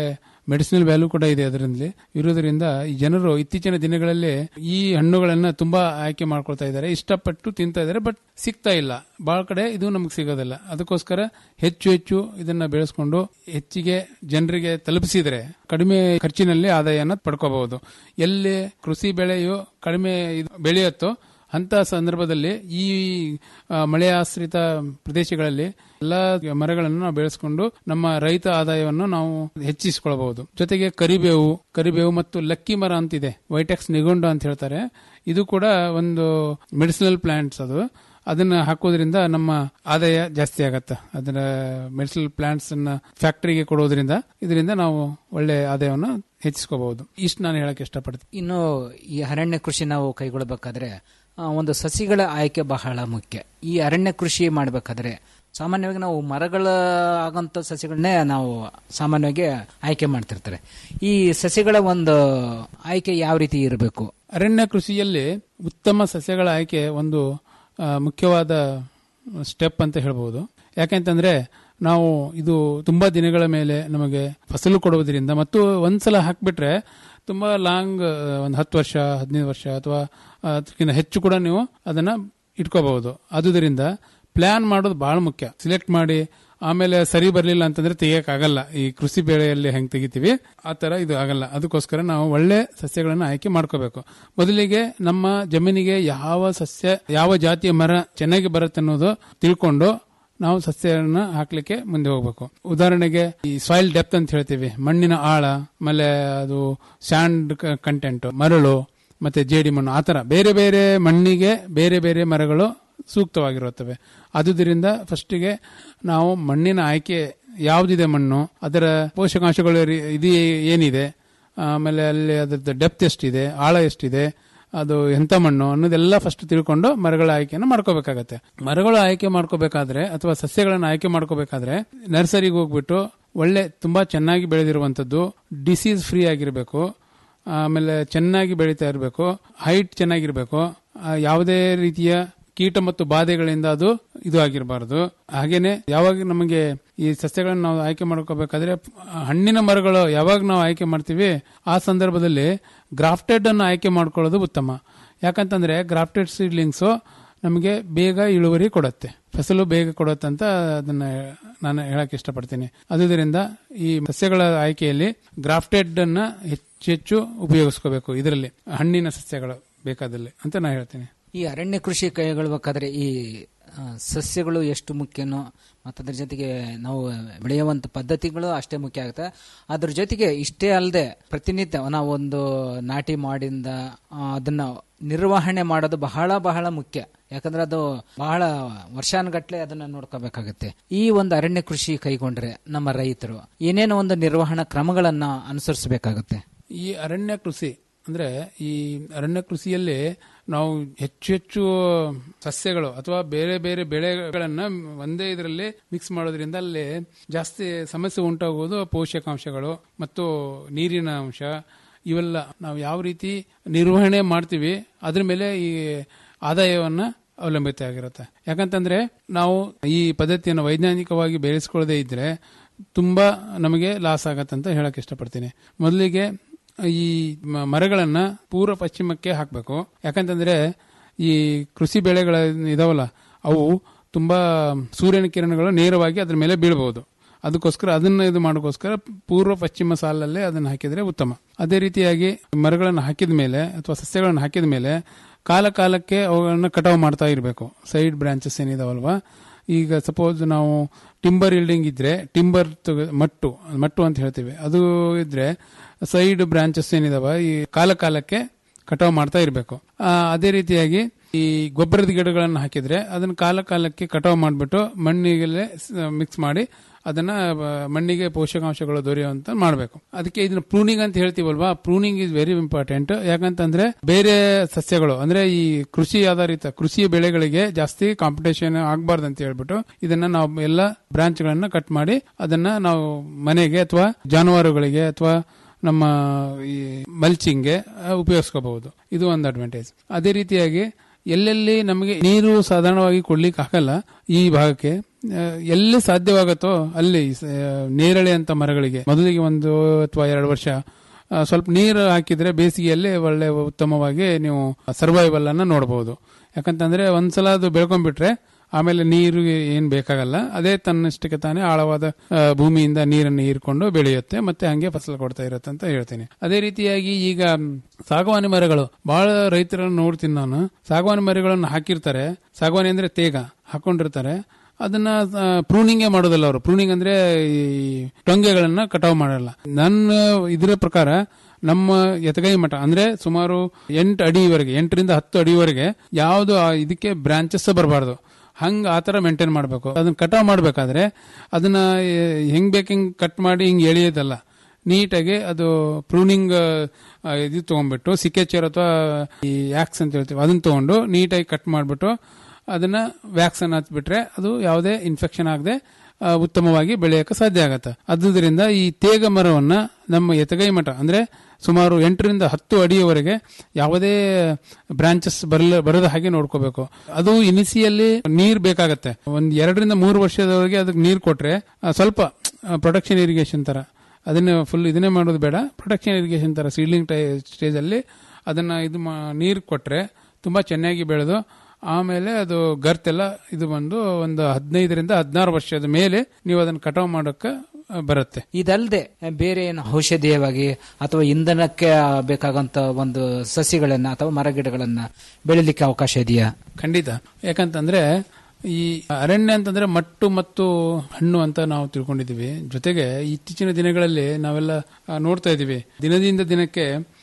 Speaker 18: ಮೆಡಿಸಿನಲ್ ವ್ಯಾಲ್ಯೂ ಕೂಡ ಇದೆ ಅದರಲ್ಲಿ ಇರೋದ್ರಿಂದ ಈ ಜನರು ಇತ್ತೀಚಿನ ದಿನಗಳಲ್ಲಿ ಈ ಹಣ್ಣುಗಳನ್ನ ತುಂಬಾ ಆಯ್ಕೆ ಮಾಡ್ಕೊಳ್ತಾ ಇದ್ದಾರೆ ಇಷ್ಟಪಟ್ಟು ತಿಂತಾ ಇದ್ದಾರೆ ಬಟ್ ಸಿಗ್ತಾ ಇಲ್ಲ ಬಹಳ ಕಡೆ ಇದು ನಮ್ಗೆ ಸಿಗೋದಿಲ್ಲ ಅದಕ್ಕೋಸ್ಕರ ಹೆಚ್ಚು ಹೆಚ್ಚು ಇದನ್ನ ಬೆಳೆಸ್ಕೊಂಡು ಹೆಚ್ಚಿಗೆ ಜನರಿಗೆ ತಲುಪಿಸಿದ್ರೆ ಕಡಿಮೆ ಖರ್ಚಿನಲ್ಲಿ ಆದಾಯನ ಪಡ್ಕೋಬಹುದು ಎಲ್ಲಿ ಕೃಷಿ ಬೆಳೆಯು ಕಡಿಮೆ ಇದು ಬೆಳೆಯುತ್ತೋ ಅಂತ ಸಂದರ್ಭದಲ್ಲಿ ಈ ಆ, ಮಳೆ ಆಶ್ರಿತ ಪ್ರದೇಶಗಳಲ್ಲಿ ಎಲ್ಲಾ ಮರಗಳನ್ನು ನಾವು ಬೆಳೆಸ್ಕೊಂಡು ನಮ್ಮ ರೈತ ಆದಾಯವನ್ನು ನಾವು ಹೆಚ್ಚಿಸಿಕೊಳ್ಳಬಹುದು ಜೊತೆಗೆ ಕರಿಬೇವು ಕರಿಬೇವು ಮತ್ತು ಲಕ್ಕಿ ಮರ ಅಂತಿದೆ ವೈಟೆಕ್ಸ್ ನಿಗೊಂಡ ಅಂತ ಹೇಳ್ತಾರೆ ಇದು ಕೂಡ ಒಂದು ಮೆಡಿಸಿನಲ್ ಪ್ಲಾಂಟ್ಸ್ ಅದು ಅದನ್ನ ಹಾಕೋದ್ರಿಂದ ನಮ್ಮ ಆದಾಯ ಜಾಸ್ತಿ ಆಗತ್ತೆ ಅದರ ಮೆಡಿಸಿನಲ್ ಪ್ಲಾಂಟ್ಸ್ ಅನ್ನ ಫ್ಯಾಕ್ಟರಿಗೆ ಕೊಡೋದ್ರಿಂದ ಇದರಿಂದ ನಾವು ಒಳ್ಳೆ ಆದಾಯವನ್ನು ಹೆಚ್ಚಿಸ್ಕೋಬಹುದು ಇಷ್ಟು ನಾನು ಹೇಳಕ್ ಇಷ್ಟಪಡ್ತೀನಿ
Speaker 17: ಇನ್ನು ಈ ಅರಣ್ಯ ಕೃಷಿ ನಾವು ಕೈಗೊಳ್ಳಬೇಕಾದ್ರೆ ಆ, ಒಂದು ಸಸಿಗಳ ಆಯ್ಕೆ ಬಹಳ ಮುಖ್ಯ ಈ ಅರಣ್ಯ ಕೃಷಿ ಮಾಡಬೇಕಾದ್ರೆ ಸಾಮಾನ್ಯವಾಗಿ ನಾವು ಮರಗಳ ಆಗಂತ ಸಸಿಗಳನ್ನೇ ನಾವು ಸಾಮಾನ್ಯವಾಗಿ ಆಯ್ಕೆ ಮಾಡ್ತಿರ್ತಾರೆ ಈ ಸಸಿಗಳ ಒಂದು ಆಯ್ಕೆ ಯಾವ ರೀತಿ ಇರಬೇಕು
Speaker 18: ಅರಣ್ಯ ಕೃಷಿಯಲ್ಲಿ ಉತ್ತಮ ಸಸ್ಯಗಳ ಆಯ್ಕೆ ಒಂದು ಆ, ಮುಖ್ಯವಾದ ಸ್ಟೆಪ್ ಅಂತ ಹೇಳ್ಬೋದು ಯಾಕೆಂತಂದ್ರೆ ನಾವು ಇದು ತುಂಬಾ ದಿನಗಳ ಮೇಲೆ ನಮಗೆ ಫಸಲು ಕೊಡುವುದರಿಂದ ಮತ್ತು ಒಂದ್ಸಲ ಹಾಕ್ಬಿಟ್ರೆ ತುಂಬಾ ಲಾಂಗ್ ಒಂದು ಹತ್ತು ವರ್ಷ ಹದಿನೈದು ವರ್ಷ ಅಥವಾ ಅದಕ್ಕಿಂತ ಹೆಚ್ಚು ಕೂಡ ನೀವು ಅದನ್ನ ಇಟ್ಕೋಬಹುದು ಆದುದರಿಂದ ಪ್ಲಾನ್ ಮಾಡೋದು ಬಹಳ ಮುಖ್ಯ ಸಿಲೆಕ್ಟ್ ಮಾಡಿ ಆಮೇಲೆ ಸರಿ ಬರಲಿಲ್ಲ ಅಂತಂದ್ರೆ ತೆಗಿಯಕ್ ಆಗಲ್ಲ ಈ ಕೃಷಿ ಬೆಳೆಯಲ್ಲಿ ಹೆಂಗ್ ತೆಗಿತೀವಿ ಆ ತರ ಇದು ಆಗಲ್ಲ ಅದಕ್ಕೋಸ್ಕರ ನಾವು ಒಳ್ಳೆ ಸಸ್ಯಗಳನ್ನ ಆಯ್ಕೆ ಮಾಡ್ಕೋಬೇಕು ಮೊದಲಿಗೆ ನಮ್ಮ ಜಮೀನಿಗೆ ಯಾವ ಸಸ್ಯ ಯಾವ ಜಾತಿಯ ಮರ ಚೆನ್ನಾಗಿ ಬರುತ್ತೆ ಅನ್ನೋದು ತಿಳ್ಕೊಂಡು ನಾವು ಸಸ್ಯಗಳನ್ನ ಹಾಕ್ಲಿಕ್ಕೆ ಮುಂದೆ ಹೋಗ್ಬೇಕು ಉದಾಹರಣೆಗೆ ಈ ಸಾಯಿಲ್ ಡೆಪ್ತ್ ಅಂತ ಹೇಳ್ತೀವಿ ಮಣ್ಣಿನ ಆಳ ಆಮೇಲೆ ಅದು ಸ್ಯಾಂಡ್ ಕಂಟೆಂಟ್ ಮರಳು ಮತ್ತೆ ಜೇಡಿ ಮಣ್ಣು ಆತರ ಬೇರೆ ಬೇರೆ ಮಣ್ಣಿಗೆ ಬೇರೆ ಬೇರೆ ಮರಗಳು ಸೂಕ್ತವಾಗಿರುತ್ತವೆ ಆದುದರಿಂದ ಫಸ್ಟಿಗೆ ನಾವು ಮಣ್ಣಿನ ಆಯ್ಕೆ ಯಾವುದಿದೆ ಮಣ್ಣು ಅದರ ಪೋಷಕಾಂಶಗಳು ರಿ- ಇದು ಏನಿದೆ ಆಮೇಲೆ ಅಲ್ಲಿ ಅದ್ರದ್ದು ಡೆಪ್ತ್ ಎಷ್ಟಿದೆ ಆಳ ಎಷ್ಟಿದೆ ಅದು ಎಂತ ಮಣ್ಣು ಅನ್ನೋದೆಲ್ಲ ಫಸ್ಟ್ ತಿಳ್ಕೊಂಡು ಮರಗಳ ಆಯ್ಕೆಯನ್ನು ಮಾಡ್ಕೋಬೇಕಾಗತ್ತೆ ಮರಗಳ ಆಯ್ಕೆ ಮಾಡ್ಕೋಬೇಕಾದ್ರೆ ಅಥವಾ ಸಸ್ಯಗಳನ್ನ ಆಯ್ಕೆ ಮಾಡ್ಕೋಬೇಕಾದ್ರೆ ನರ್ಸರಿಗೆ ಹೋಗ್ಬಿಟ್ಟು ಒಳ್ಳೆ ತುಂಬಾ ಚೆನ್ನಾಗಿ ಬೆಳೆದಿರುವಂತದ್ದು ಡಿಸೀಸ್ ಫ್ರೀ ಆಗಿರಬೇಕು ಆಮೇಲೆ ಚೆನ್ನಾಗಿ ಬೆಳೀತಾ ಇರಬೇಕು ಹೈಟ್ ಚೆನ್ನಾಗಿರ್ಬೇಕು ಆ, ಯಾವುದೇ ರೀತಿಯ ಕೀಟ ಮತ್ತು ಬಾಧೆಗಳಿಂದ ಅದು ಇದು ಆಗಿರಬಾರದು ಹಾಗೇನೆ ಯಾವಾಗ ನಮಗೆ ಈ ಸಸ್ಯಗಳನ್ನು ನಾವು ಆಯ್ಕೆ ಮಾಡ್ಕೋಬೇಕಾದ್ರೆ ಆ, ಹಣ್ಣಿನ ಮರಗಳು ಯಾವಾಗ ನಾವು ಆಯ್ಕೆ ಮಾಡ್ತೀವಿ ಆ ಸಂದರ್ಭದಲ್ಲಿ ಗ್ರಾಫ್ಟೆಡ್ ಅನ್ನು ಆಯ್ಕೆ ಮಾಡ್ಕೊಳ್ಳೋದು ಉತ್ತಮ ಯಾಕಂತಂದ್ರೆ ಗ್ರಾಫ್ಟೆಡ್ ಸೀಡ್ಲಿಂಗ್ಸ್ ನಮಗೆ ಬೇಗ ಇಳುವರಿ ಕೊಡುತ್ತೆ ಫಸಲು ಬೇಗ ಕೊಡುತ್ತೆ ಅಂತ ಅದನ್ನ ನಾನು ಹೇಳಕ್ ಇಷ್ಟಪಡ್ತೀನಿ ಅದುದರಿಂದ ಈ ಸಸ್ಯಗಳ ಆಯ್ಕೆಯಲ್ಲಿ ಗ್ರಾಫ್ಟೆಡ್ ಅನ್ನ ಹೆಚ್ಚು ಹೆಚ್ಚು ಉಪಯೋಗಿಸ್ಕೋಬೇಕು ಇದರಲ್ಲಿ ಹಣ್ಣಿನ ಸಸ್ಯಗಳು ಬೇಕಾದಲ್ಲಿ ಅಂತ ನಾನು ಹೇಳ್ತೀನಿ
Speaker 17: ಈ ಅರಣ್ಯ ಕೃಷಿ ಕೈಗೊಳ್ಳಬೇಕಾದ್ರೆ ಈ ಆ, ಸಸ್ಯಗಳು ಎಷ್ಟು ಮುಖ್ಯನೋ ಮತ್ತು ಅದ್ರ ಜೊತೆಗೆ ನಾವು ಬೆಳೆಯುವಂತ ಪದ್ಧತಿಗಳು ಅಷ್ಟೇ ಮುಖ್ಯ ಆಗುತ್ತೆ ಅದ್ರ ಜೊತೆಗೆ ಇಷ್ಟೇ ಅಲ್ಲದೆ ಪ್ರತಿನಿತ್ಯ ನಾವು ಒಂದು ನಾಟಿ ಮಾಡಿಂದ ಆ, ಅದನ್ನ ನಿರ್ವಹಣೆ ಮಾಡೋದು ಬಹಳ ಬಹಳ ಮುಖ್ಯ ಯಾಕಂದ್ರೆ ಅದು ಬಹಳ ವರ್ಷಾನುಗಟ್ಲೆ ಅದನ್ನ ನೋಡ್ಕೋಬೇಕಾಗತ್ತೆ ಈ ಒಂದು ಅರಣ್ಯ ಕೃಷಿ ಕೈಗೊಂಡ್ರೆ ನಮ್ಮ ರೈತರು ಏನೇನೋ ಒಂದು ನಿರ್ವಹಣಾ ಕ್ರಮಗಳನ್ನ ಅನುಸರಿಸಬೇಕಾಗುತ್ತೆ
Speaker 18: ಈ ಅರಣ್ಯ ಕೃಷಿ ಅಂದ್ರೆ ಈ ಅರಣ್ಯ ಕೃಷಿಯಲ್ಲಿ ನಾವು ಹೆಚ್ಚು ಹೆಚ್ಚು ಸಸ್ಯಗಳು ಅಥವಾ ಬೇರೆ ಬೇರೆ ಬೆಳೆಗಳನ್ನ ಒಂದೇ ಇದರಲ್ಲಿ ಮಿಕ್ಸ್ ಮಾಡೋದ್ರಿಂದ ಅಲ್ಲಿ ಜಾಸ್ತಿ ಸಮಸ್ಯೆ ಉಂಟಾಗುವುದು ಪೋಷಕಾಂಶಗಳು ಮತ್ತು ನೀರಿನ ಅಂಶ ಇವೆಲ್ಲ ನಾವು ಯಾವ ರೀತಿ ನಿರ್ವಹಣೆ ಮಾಡ್ತೀವಿ ಅದ್ರ ಮೇಲೆ ಈ ಆದಾಯವನ್ನ ಅವಲಂಬಿತ ಆಗಿರುತ್ತೆ ಯಾಕಂತಂದ್ರೆ ನಾವು ಈ ಪದ್ಧತಿಯನ್ನು ವೈಜ್ಞಾನಿಕವಾಗಿ ಬೆಳೆಸ್ಕೊಳ್ಳದೆ ಇದ್ರೆ ತುಂಬಾ ನಮಗೆ ಲಾಸ್ ಆಗತ್ತಂತ ಹೇಳಕ್ ಇಷ್ಟಪಡ್ತೀನಿ ಮೊದಲಿಗೆ ಈ ಮ- ಮರಗಳನ್ನ ಪೂರ್ವ ಪಶ್ಚಿಮಕ್ಕೆ ಹಾಕಬೇಕು ಯಾಕಂತಂದ್ರೆ ಈ ಕೃಷಿ ಬೆಳೆಗಳ ಇದಾವಲ್ಲ ಅವು ತುಂಬಾ ಸೂರ್ಯನ ಕಿರಣಗಳು ನೇರವಾಗಿ ಅದ್ರ ಮೇಲೆ ಬೀಳಬಹುದು ಅದಕ್ಕೋಸ್ಕರ ಅದನ್ನ ಇದು ಮಾಡೋಕ್ಕೋಸ್ಕರ ಪೂರ್ವ ಪಶ್ಚಿಮ ಸಾಲಲ್ಲೇ ಅದನ್ನ ಹಾಕಿದ್ರೆ ಉತ್ತಮ ಅದೇ ರೀತಿಯಾಗಿ ಮರಗಳನ್ನು ಹಾಕಿದ ಮೇಲೆ ಅಥವಾ ಸಸ್ಯಗಳನ್ನು ಹಾಕಿದ ಮೇಲೆ ಕಾಲ ಕಾಲಕ್ಕೆ ಅವುಗಳನ್ನ ಕಟಾವು ಮಾಡ್ತಾ ಇರಬೇಕು ಸೈಡ್ ಬ್ರಾಂಚಸ್ ಏನಿದಾವಲ್ವಾ ಈಗ ಸಪೋಸ್ ನಾವು ಟಿಂಬರ್ ಇಲ್ಡಿಂಗ್ ಇದ್ರೆ ಟಿಂಬರ್ ಮಟ್ಟು ಮಟ್ಟು ಅಂತ ಹೇಳ್ತೀವಿ ಅದು ಇದ್ರೆ ಸೈಡ್ ಬ್ರಾಂಚಸ್ ಏನಿದಾವ ಈ ಕಾಲ ಕಾಲಕ್ಕೆ ಕಟಾವು ಮಾಡ್ತಾ ಇರಬೇಕು ಅದೇ ರೀತಿಯಾಗಿ ಈ ಗೊಬ್ಬರದ ಗಿಡಗಳನ್ನು ಹಾಕಿದ್ರೆ ಅದನ್ನ ಕಾಲ ಕಾಲಕ್ಕೆ ಕಟಾವು ಮಾಡಿಬಿಟ್ಟು ಮಣ್ಣಿಗೆ ಮಿಕ್ಸ್ ಮಾಡಿ ಅದನ್ನ ಆ, ಮಣ್ಣಿಗೆ ಪೋಷಕಾಂಶಗಳು ದೊರೆಯುವಂತ ಮಾಡಬೇಕು ಅದಕ್ಕೆ ಇದನ್ನ ಪ್ರೂನಿಂಗ್ ಅಂತ ಹೇಳ್ತೀವಲ್ವಾ ಪ್ರೂನಿಂಗ್ ಇಸ್ ವೆರಿ ಇಂಪಾರ್ಟೆಂಟ್ ಯಾಕಂತಂದ್ರೆ ಬೇರೆ ಸಸ್ಯಗಳು ಅಂದ್ರೆ ಈ ಕೃಷಿ ಆಧಾರಿತ ಕೃಷಿ ಬೆಳೆಗಳಿಗೆ ಜಾಸ್ತಿ ಕಾಂಪಿಟೇಷನ್ ಆಗಬಾರ್ದು ಅಂತ ಹೇಳ್ಬಿಟ್ಟು ಇದನ್ನ ನಾವು ಎಲ್ಲ ಬ್ರಾಂಚ್ ಗಳನ್ನ ಕಟ್ ಮಾಡಿ ಅದನ್ನ ನಾವು ಮನೆಗೆ ಅಥವಾ ಜಾನುವಾರುಗಳಿಗೆ ಅಥವಾ ನಮ್ಮ ಈ ಮಲ್ಚಿಂಗ್ಗೆ ಉಪಯೋಗಿಸ್ಕೋಬಹುದು ಇದು ಒಂದು ಅಡ್ವಾಂಟೇಜ್ ಅದೇ ರೀತಿಯಾಗಿ ಎಲ್ಲೆಲ್ಲಿ ನಮಗೆ ನೀರು ಸಾಧಾರಣವಾಗಿ ಕೊಡ್ಲಿಕ್ಕೆ ಆಗಲ್ಲ ಈ ಭಾಗಕ್ಕೆ ಆ, ಎಲ್ಲಿ ಸಾಧ್ಯವಾಗುತ್ತೋ ಅಲ್ಲಿ ಸ- ನೇರಳೆ ಅಂತ ಮರಗಳಿಗೆ ಮೊದಲಿಗೆ ಒಂದು ಅಥವಾ ಎರಡು ವರ್ಷ ಆ, ಸ್ವಲ್ಪ ನೀರು ಹಾಕಿದ್ರೆ ಬೇಸಿಗೆಯಲ್ಲಿ ಒಳ್ಳೆ ಉತ್ತಮವಾಗಿ ನೀವು ಸರ್ವೈವಲ್ ಅನ್ನ ನೋಡಬಹುದು ಯಾಕಂತಂದ್ರೆ ಒಂದ್ಸಲ ಅದು ಬೆಳ್ಕೊಂಡ್ಬಿಟ್ರೆ ಆಮೇಲೆ ನೀರು ಏನ್ ಬೇಕಾಗಲ್ಲ ಅದೇ ತನ್ನಷ್ಟಕ್ಕೆ ತಾನೇ ಆಳವಾದ ಆ, ಭೂಮಿಯಿಂದ ನೀರನ್ನು ಹೀರ್ಕೊಂಡು ಬೆಳೆಯುತ್ತೆ ಮತ್ತೆ ಹಂಗೆ ಫಸಲು ಕೊಡ್ತಾ ಇರುತ್ತೆ ಅಂತ ಹೇಳ್ತೀನಿ ಅದೇ ರೀತಿಯಾಗಿ ಈಗ ಮ್, ಸಾಗವಾನಿ ಮರಗಳು ಬಹಳ ರೈತರನ್ನು ನೋಡ್ತೀನಿ ನಾನು ಸಾಗವಾನಿ ಮರಗಳನ್ನು ಹಾಕಿರ್ತಾರೆ ಸಾಗವಾನಿ ಅಂದ್ರೆ ತೇಗ ಹಾಕೊಂಡಿರ್ತಾರೆ ಅದನ್ನ ಪ್ರೂನಿಂಗೇ ಮಾಡೋದಿಲ್ಲ ಅವರು ಪ್ರೂನಿಂಗ್ ಅಂದ್ರೆ ಈ ಟೊಂಗೆಗಳನ್ನ ಕಟಾವು ಮಾಡಲ್ಲ ನನ್ನ ಇದರ ಪ್ರಕಾರ ನಮ್ಮ ಎತಗೈ ಮಠ ಅಂದ್ರೆ ಸುಮಾರು ಎಂಟು ಅಡಿವರೆಗೆ ಎಂಟರಿಂದ ಹತ್ತು ಅಡಿವರೆಗೆ ಯಾವುದು ಆ ಇದಕ್ಕೆ ಬ್ರಾಂಚಸ್ ಬರಬಾರ್ದು ಹಂಗ ಆ ತರ ಮೇಂಟೈನ್ ಮಾಡಬೇಕು ಅದನ್ನ ಕಟಾವ್ ಮಾಡ್ಬೇಕಾದ್ರೆ ಅದನ್ನ ಏ, ಹೆಂಗ್ ಬೇಕು ಹಿಂಗ್ ಕಟ್ ಮಾಡಿ ಹಿಂಗ್ ಎಳೆಯೋದಲ್ಲ ನೀಟಾಗಿ ಅದು ಪ್ರೂನಿಂಗ್ ಇದು ತಗೊಂಡ್ಬಿಟ್ಟು ಸಿಕ್ಕೇಚರ್ ಅಥವಾ ಈ ಆಕ್ಸ್ ಅಂತ ಹೇಳ್ತೀವಿ ಅದನ್ನ ತಗೊಂಡು ನೀಟಾಗಿ ಕಟ್ ಮಾಡಿಬಿಟ್ಟು ಅದನ್ನ ವ್ಯಾಕ್ಸನ್ ಹಚ್ಬಿಟ್ರೆ ಅದು ಯಾವುದೇ ಇನ್ಫೆಕ್ಷನ್ ಆಗದೆ ಉತ್ತಮವಾಗಿ ಬೆಳೆಯಕ್ಕೆ ಸಾಧ್ಯ ಆಗತ್ತೆ ಅದುದರಿಂದ ಈ ತೇಗ ಮರವನ್ನ ನಮ್ಮ ಎತಗೈ ಮಠ ಅಂದ್ರೆ ಸುಮಾರು ಎಂಟರಿಂದ ಹತ್ತು ಅಡಿಯವರೆಗೆ ಯಾವುದೇ ಬ್ರಾಂಚಸ್ ಬರಲ ಬರದ ಹಾಗೆ ನೋಡ್ಕೋಬೇಕು ಅದು ಇನಿಸಿಯಲ್ಲಿ ನೀರ್ ಬೇಕಾಗತ್ತೆ ಒಂದ್ ಎರಡರಿಂದ ಮೂರು ವರ್ಷದವರೆಗೆ ಅದಕ್ಕೆ ನೀರ್ ಕೊಟ್ರೆ ಆ, ಸ್ವಲ್ಪ ಪ್ರೊಟೆಕ್ಷನ್ ಇರಿಗೇಷನ್ ತರ ಅದನ್ನ ಫುಲ್ ಇದನ್ನೇ ಮಾಡೋದು ಬೇಡ ಪ್ರೊಟೆಕ್ಷನ್ ಇರಿಗೇಷನ್ ತರ ಸೀಡ್ಲಿಂಗ್ ಸ್ಟೇಜ್ ಅಲ್ಲಿ ಅದನ್ನ ಇದು ನೀರು ಕೊಟ್ರೆ ತುಂಬಾ ಚೆನ್ನಾಗಿ ಬೆಳೆದು ಆಮೇಲೆ ಅದು ಗರ್ತೆಲ್ಲ ಇದು ಬಂದು ಒಂದು ಹದಿನೈದರಿಂದ ಹದಿನಾರು ವರ್ಷದ ಮೇಲೆ ನೀವು ಅದನ್ನ ಕಟಾವ್ ಮಾಡೋಕೆ ಆ, ಬರುತ್ತೆ
Speaker 17: ಇದಲ್ಲದೆ ಬೇರೆ ಏನು ಔಷಧೀಯವಾಗಿ ಅಥವಾ ಇಂಧನಕ್ಕೆ ಬೇಕಾಗಂತ ಒಂದು ಸಸಿಗಳನ್ನ ಅಥವಾ ಮರಗಿಡಗಳನ್ನ ಬೆಳಿಲಿಕ್ಕೆ ಅವಕಾಶ ಇದೆಯಾ
Speaker 18: ಖಂಡಿತ ಯಾಕಂತಂದ್ರೆ ಈ ಅರಣ್ಯ ಅಂತಂದ್ರೆ ಮಟ್ಟು ಮತ್ತು ಹಣ್ಣು ಅಂತ ನಾವು ತಿಳ್ಕೊಂಡಿದ್ದೀವಿ ಜೊತೆಗೆ ಇತ್ತೀಚಿನ ದಿನಗಳಲ್ಲಿ ನಾವೆಲ್ಲ ಆ, ನೋಡ್ತಾ ಇದ್ದೀವಿ ದಿನದಿಂದ ದಿನಕ್ಕೆ